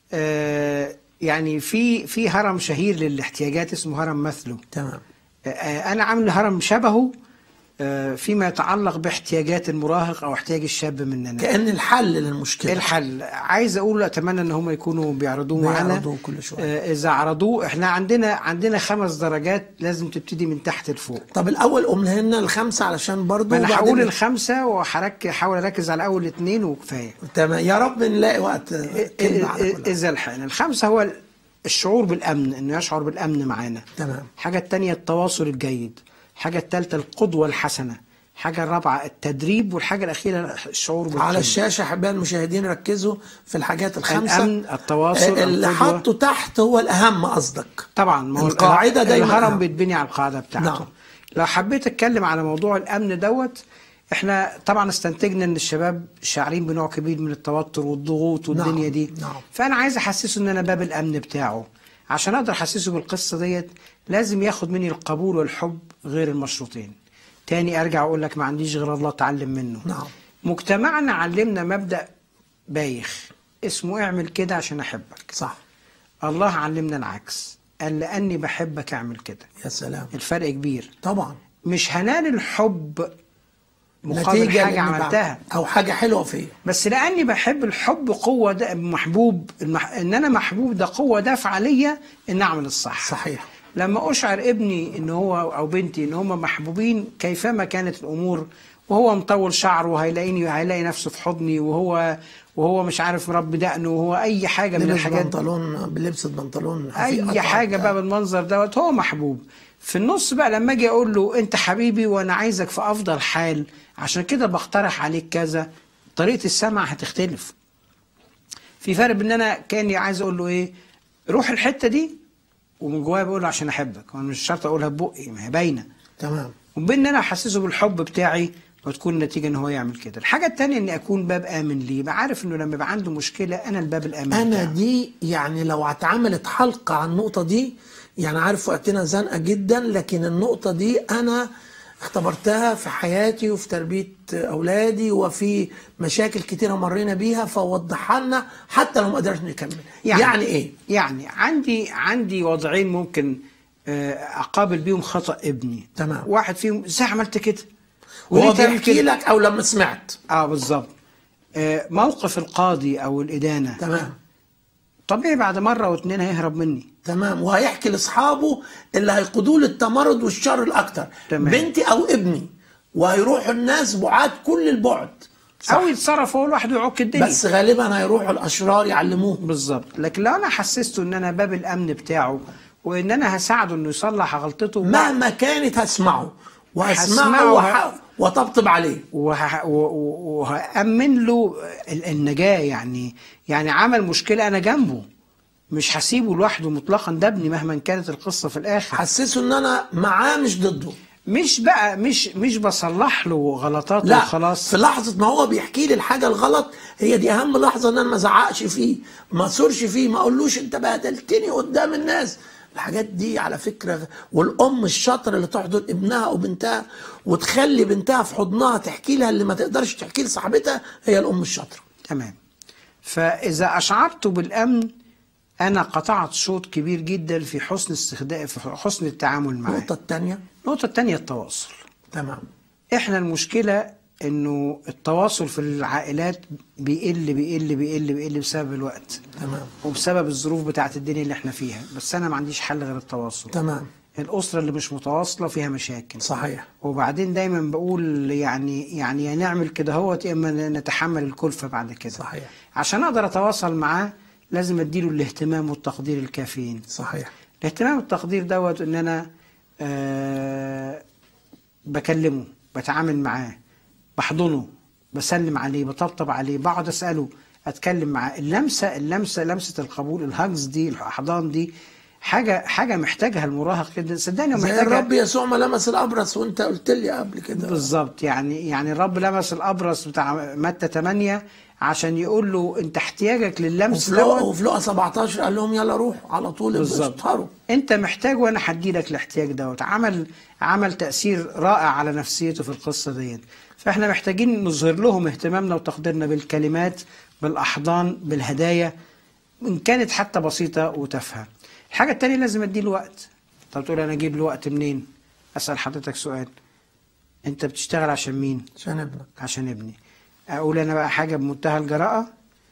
آه يعني في في هرم شهير للاحتياجات اسمه هرم مثله تمام آه انا عامل هرم شبهه آه فيما يتعلق باحتياجات المراهق او احتياج الشاب مننا كان الحل للمشكله الحل عايز اقول اتمنى ان هم يكونوا بيعرضوه معانا بيعرضوه كل شوية. آه اذا عرضوه احنا عندنا عندنا خمس درجات لازم تبتدي من تحت لفوق طب الاول قوم لنا الخمسه علشان برضو ما انا وبعدين- هقول الخمسه وهحاول اركز على اول اثنين وكفايه تمام يا رب نلاقي وقت كلمه على كل اذا الحقنا الخمسه هو الشعور بالامن انه يشعر بالامن معانا تمام الحاجه الثانيه التواصل الجيد الحاجه الثالثه القدوه الحسنه الحاجه الرابعه التدريب والحاجه الاخيره الشعور بالقيمة. على الشاشه احبائي المشاهدين ركزوا في الحاجات الخمسه الأمن، التواصل، آه، اللي القدوة. حطه تحت هو الاهم قصدك طبعا ما هو القاعدة دايما الهرم أهم. بيتبني على القاعده بتاعته نعم. لو حبيت اتكلم على موضوع الامن دوت احنا طبعا استنتجنا ان الشباب شاعرين بنوع كبير من التوتر والضغوط والدنيا نعم، دي نعم. فانا عايز احسسه ان انا باب الامن بتاعه عشان اقدر احسسه بالقصه ديت لازم ياخد مني القبول والحب غير المشروطين تاني ارجع اقول لك ما عنديش غير الله اتعلم منه نعم. مجتمعنا علمنا مبدا بايخ اسمه اعمل كده عشان احبك صح الله علمنا العكس قال لاني بحبك اعمل كده يا سلام الفرق كبير طبعا مش هنال الحب مقابل نتيجه حاجه لأني عملتها بعمل- او حاجه حلوه فيا بس لاني بحب الحب قوه ده محبوب المح... ان انا محبوب ده قوه دافعه ليا ان اعمل الصح صحيح لما اشعر ابني ان هو او بنتي ان هم محبوبين كيفما كانت الامور وهو مطول شعره وهيلاقيني هيلاقي نفسه في حضني وهو وهو مش عارف مربي دقنه وهو اي حاجه من لبس الحاجات دي. بنطلون بلبسه بنطلون حفي- اي قطع حاجه بتاع. بقى بالمنظر دوت هو محبوب في النص بقى لما اجي اقول له انت حبيبي وانا عايزك في افضل حال عشان كده بقترح عليك كذا طريقه السمع هتختلف في فرق بين ان انا كاني عايز اقول له ايه روح الحته دي ومن جوايا بقول له عشان احبك وانا مش شرط اقولها ببقي ما هي باينه تمام وبين ان انا احسسه بالحب بتاعي وتكون النتيجه ان هو يعمل كده الحاجه الثانيه اني اكون باب امن ليه يبقى عارف انه لما يبقى عنده مشكله انا الباب الامن انا بتاعه. دي يعني لو اتعملت حلقه عن النقطه دي يعني عارف وقتنا زنقه جدا لكن النقطه دي انا اختبرتها في حياتي وفي تربيه اولادي وفي مشاكل كتيره مرينا بيها فوضحها لنا حتى لو ما قدرناش نكمل يعني, يعني ايه يعني عندي عندي وضعين ممكن آه، اقابل بيهم خطا ابني تمام. واحد فيهم ازاي عملت كده وليه هو تعمل بيحكي كده؟ لك او لما سمعت اه بالظبط آه، موقف القاضي او الادانه تمام طبيعي بعد مره واتنين هيهرب مني تمام وهيحكي لاصحابه اللي هيقودوه للتمرد والشر الاكتر تمام. بنتي او ابني وهيروحوا الناس بعاد كل البعد صح. او يتصرف هو لوحده يعك الدنيا بس غالبا هيروحوا الاشرار يعلموه بالظبط لكن لو انا حسسته ان انا باب الامن بتاعه وان انا هساعده انه يصلح غلطته مهما كانت هسمعه وهسمعه هسمعه وح... وطبطب عليه وه- و- و- وهأمن له ال- النجاة يعني يعني عمل مشكلة أنا جنبه مش هسيبه لوحده مطلقا ده ابني مهما كانت القصة في الآخر حسسه ان انا معاه مش ضده مش بقى مش مش بصلح له غلطاته لا وخلاص في لحظه ما هو بيحكي لي الحاجه الغلط هي دي اهم لحظه ان انا ما ازعقش فيه ما اثورش فيه ما اقولوش انت بهدلتني قدام الناس الحاجات دي على فكره والام الشاطره اللي تحضن ابنها او بنتها وتخلي بنتها في حضنها تحكي لها اللي ما تقدرش تحكي لصاحبتها هي الام الشاطره تمام فإذا أشعرت بالأمن أنا قطعت شوط كبير جدا في حسن استخدام في حسن التعامل معاه النقطه الثانيه النقطة الثانية التواصل تمام احنا المشكلة انه التواصل في العائلات بيقل بيقل بيقل بيقل بسبب الوقت تمام وبسبب الظروف بتاعت الدنيا اللي احنا فيها بس انا ما عنديش حل غير التواصل تمام الاسرة اللي مش متواصلة فيها مشاكل صحيح وبعدين دايما بقول يعني يعني يا نعمل كده هوت يا اما نتحمل الكلفة بعد كده صحيح. عشان اقدر اتواصل معاه لازم اديله الاهتمام والتقدير الكافيين صحيح الاهتمام والتقدير دوت ان انا آه بكلمه بتعامل معاه بحضنه بسلم عليه بطبطب عليه بقعد اساله اتكلم معاه اللمسه اللمسه لمسه القبول الهجز دي الاحضان دي حاجه حاجه محتاجها المراهق جدا صدقني زي محتاجها الرب يسوع ما لمس الابرص وانت قلت لي قبل كده بالظبط يعني يعني الرب لمس الابرص بتاع متى 8 عشان يقول له انت احتياجك لللمس وفي لقا دوت وفي لقا 17 قال لهم يلا روحوا على طول بالظبط اطهروا انت محتاج وانا هدي لك الاحتياج دوت عمل عمل تاثير رائع على نفسيته في القصه ديت فاحنا محتاجين نظهر لهم اهتمامنا وتقديرنا بالكلمات بالاحضان بالهدايا ان كانت حتى بسيطه وتافهه الحاجه التانية لازم اديله وقت طب تقول انا اجيب له وقت منين اسال حضرتك سؤال انت بتشتغل عشان مين عشان ابنك عشان ابني اقول انا بقى حاجه بمنتهى الجراءه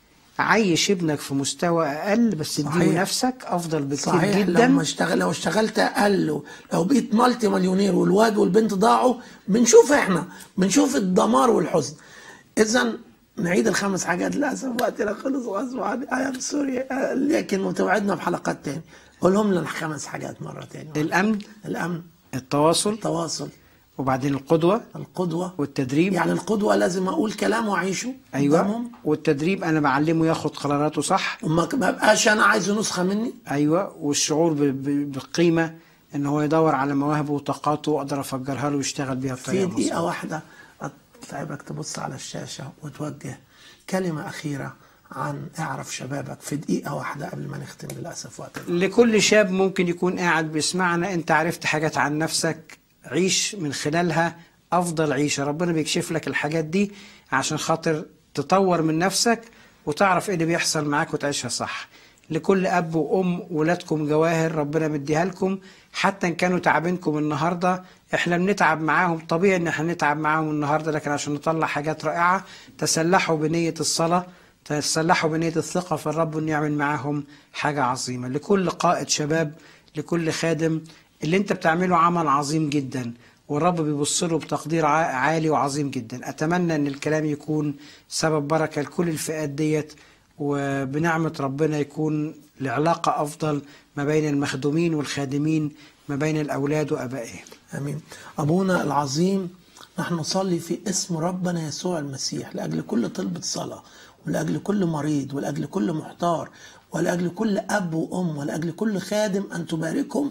عيش ابنك في مستوى اقل بس اديله صحيح. نفسك افضل بكتير صحيح جدا لما اشتغل لو اشتغلت اقل لو بقيت مالتي مليونير والواد والبنت ضاعوا بنشوف احنا بنشوف الدمار والحزن اذا نعيد الخمس حاجات للاسف وقتنا خلص غصب عني ام سوري لكن وتوعدنا بحلقات تاني قولهم لنا خمس حاجات مره تاني الامن الامن التواصل التواصل وبعدين القدوه القدوه والتدريب يعني القدوه لازم اقول كلام واعيشه ايوه قدامهم. والتدريب انا بعلمه ياخد قراراته صح وما ما بقاش انا عايزه نسخه مني ايوه والشعور ب- ب- بالقيمه ان هو يدور على مواهبه وطاقاته واقدر افجرها له ويشتغل بيها في بطريقه دقيقة مظبوطه واحدة أتعبك تبص على الشاشة وتوجه كلمة أخيرة عن اعرف شبابك في دقيقة واحدة قبل ما نختم للأسف وقتنا لكل شاب ممكن يكون قاعد بيسمعنا انت عرفت حاجات عن نفسك عيش من خلالها افضل عيشه ربنا بيكشف لك الحاجات دي عشان خاطر تطور من نفسك وتعرف ايه اللي بيحصل معاك وتعيشها صح لكل اب وام ولادكم جواهر ربنا مديها لكم حتى ان كانوا تعبينكم النهارده احنا بنتعب معاهم طبيعي ان احنا نتعب معاهم النهارده لكن عشان نطلع حاجات رائعه تسلحوا بنيه الصلاه تسلحوا بنية الثقة في الرب وإنه يعمل معاهم حاجة عظيمة لكل قائد شباب لكل خادم اللي انت بتعمله عمل عظيم جدا والرب بيبص له بتقدير ع- عالي وعظيم جدا أتمنى أن الكلام يكون سبب بركة لكل الفئات ديت وبنعمة ربنا يكون العلاقة أفضل ما بين المخدومين والخادمين ما بين الأولاد وأبائهم آمين أبونا العظيم نحن نصلي في اسم ربنا يسوع المسيح لأجل كل طلبة صلاة ولأجل كل مريض ولأجل كل محتار ولأجل كل أب وأم ولأجل كل خادم أن تباركهم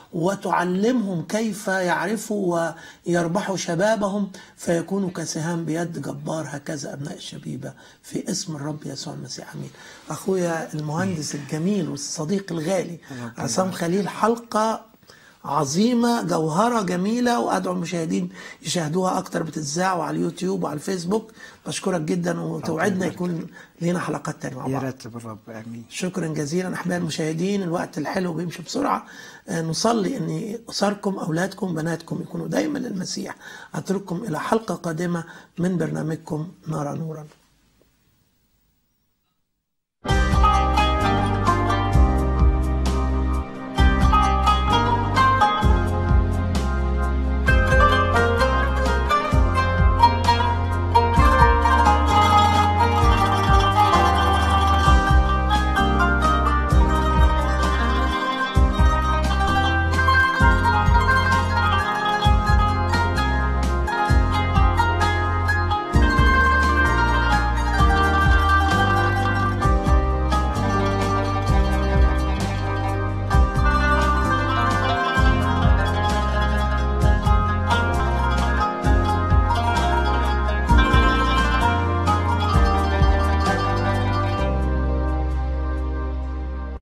وتعلمهم كيف يعرفوا ويربحوا شبابهم فيكونوا كسهام بيد جبار هكذا أبناء الشبيبة في اسم الرب يسوع المسيح أمين أخويا المهندس الجميل والصديق الغالي عصام خليل حلقة عظيمة جوهرة جميلة وأدعو المشاهدين يشاهدوها أكتر بتتذاع وعلى اليوتيوب وعلى الفيسبوك بشكرك جدا وتوعدنا يكون لنا حلقات تانية مع يا بعض راتب الرب امين شكرا جزيلا احبائي المشاهدين الوقت الحلو بيمشي بسرعه آه، نصلي ان اسركم اولادكم بناتكم يكونوا دايما للمسيح اترككم الى حلقه قادمه من برنامجكم نرى نورا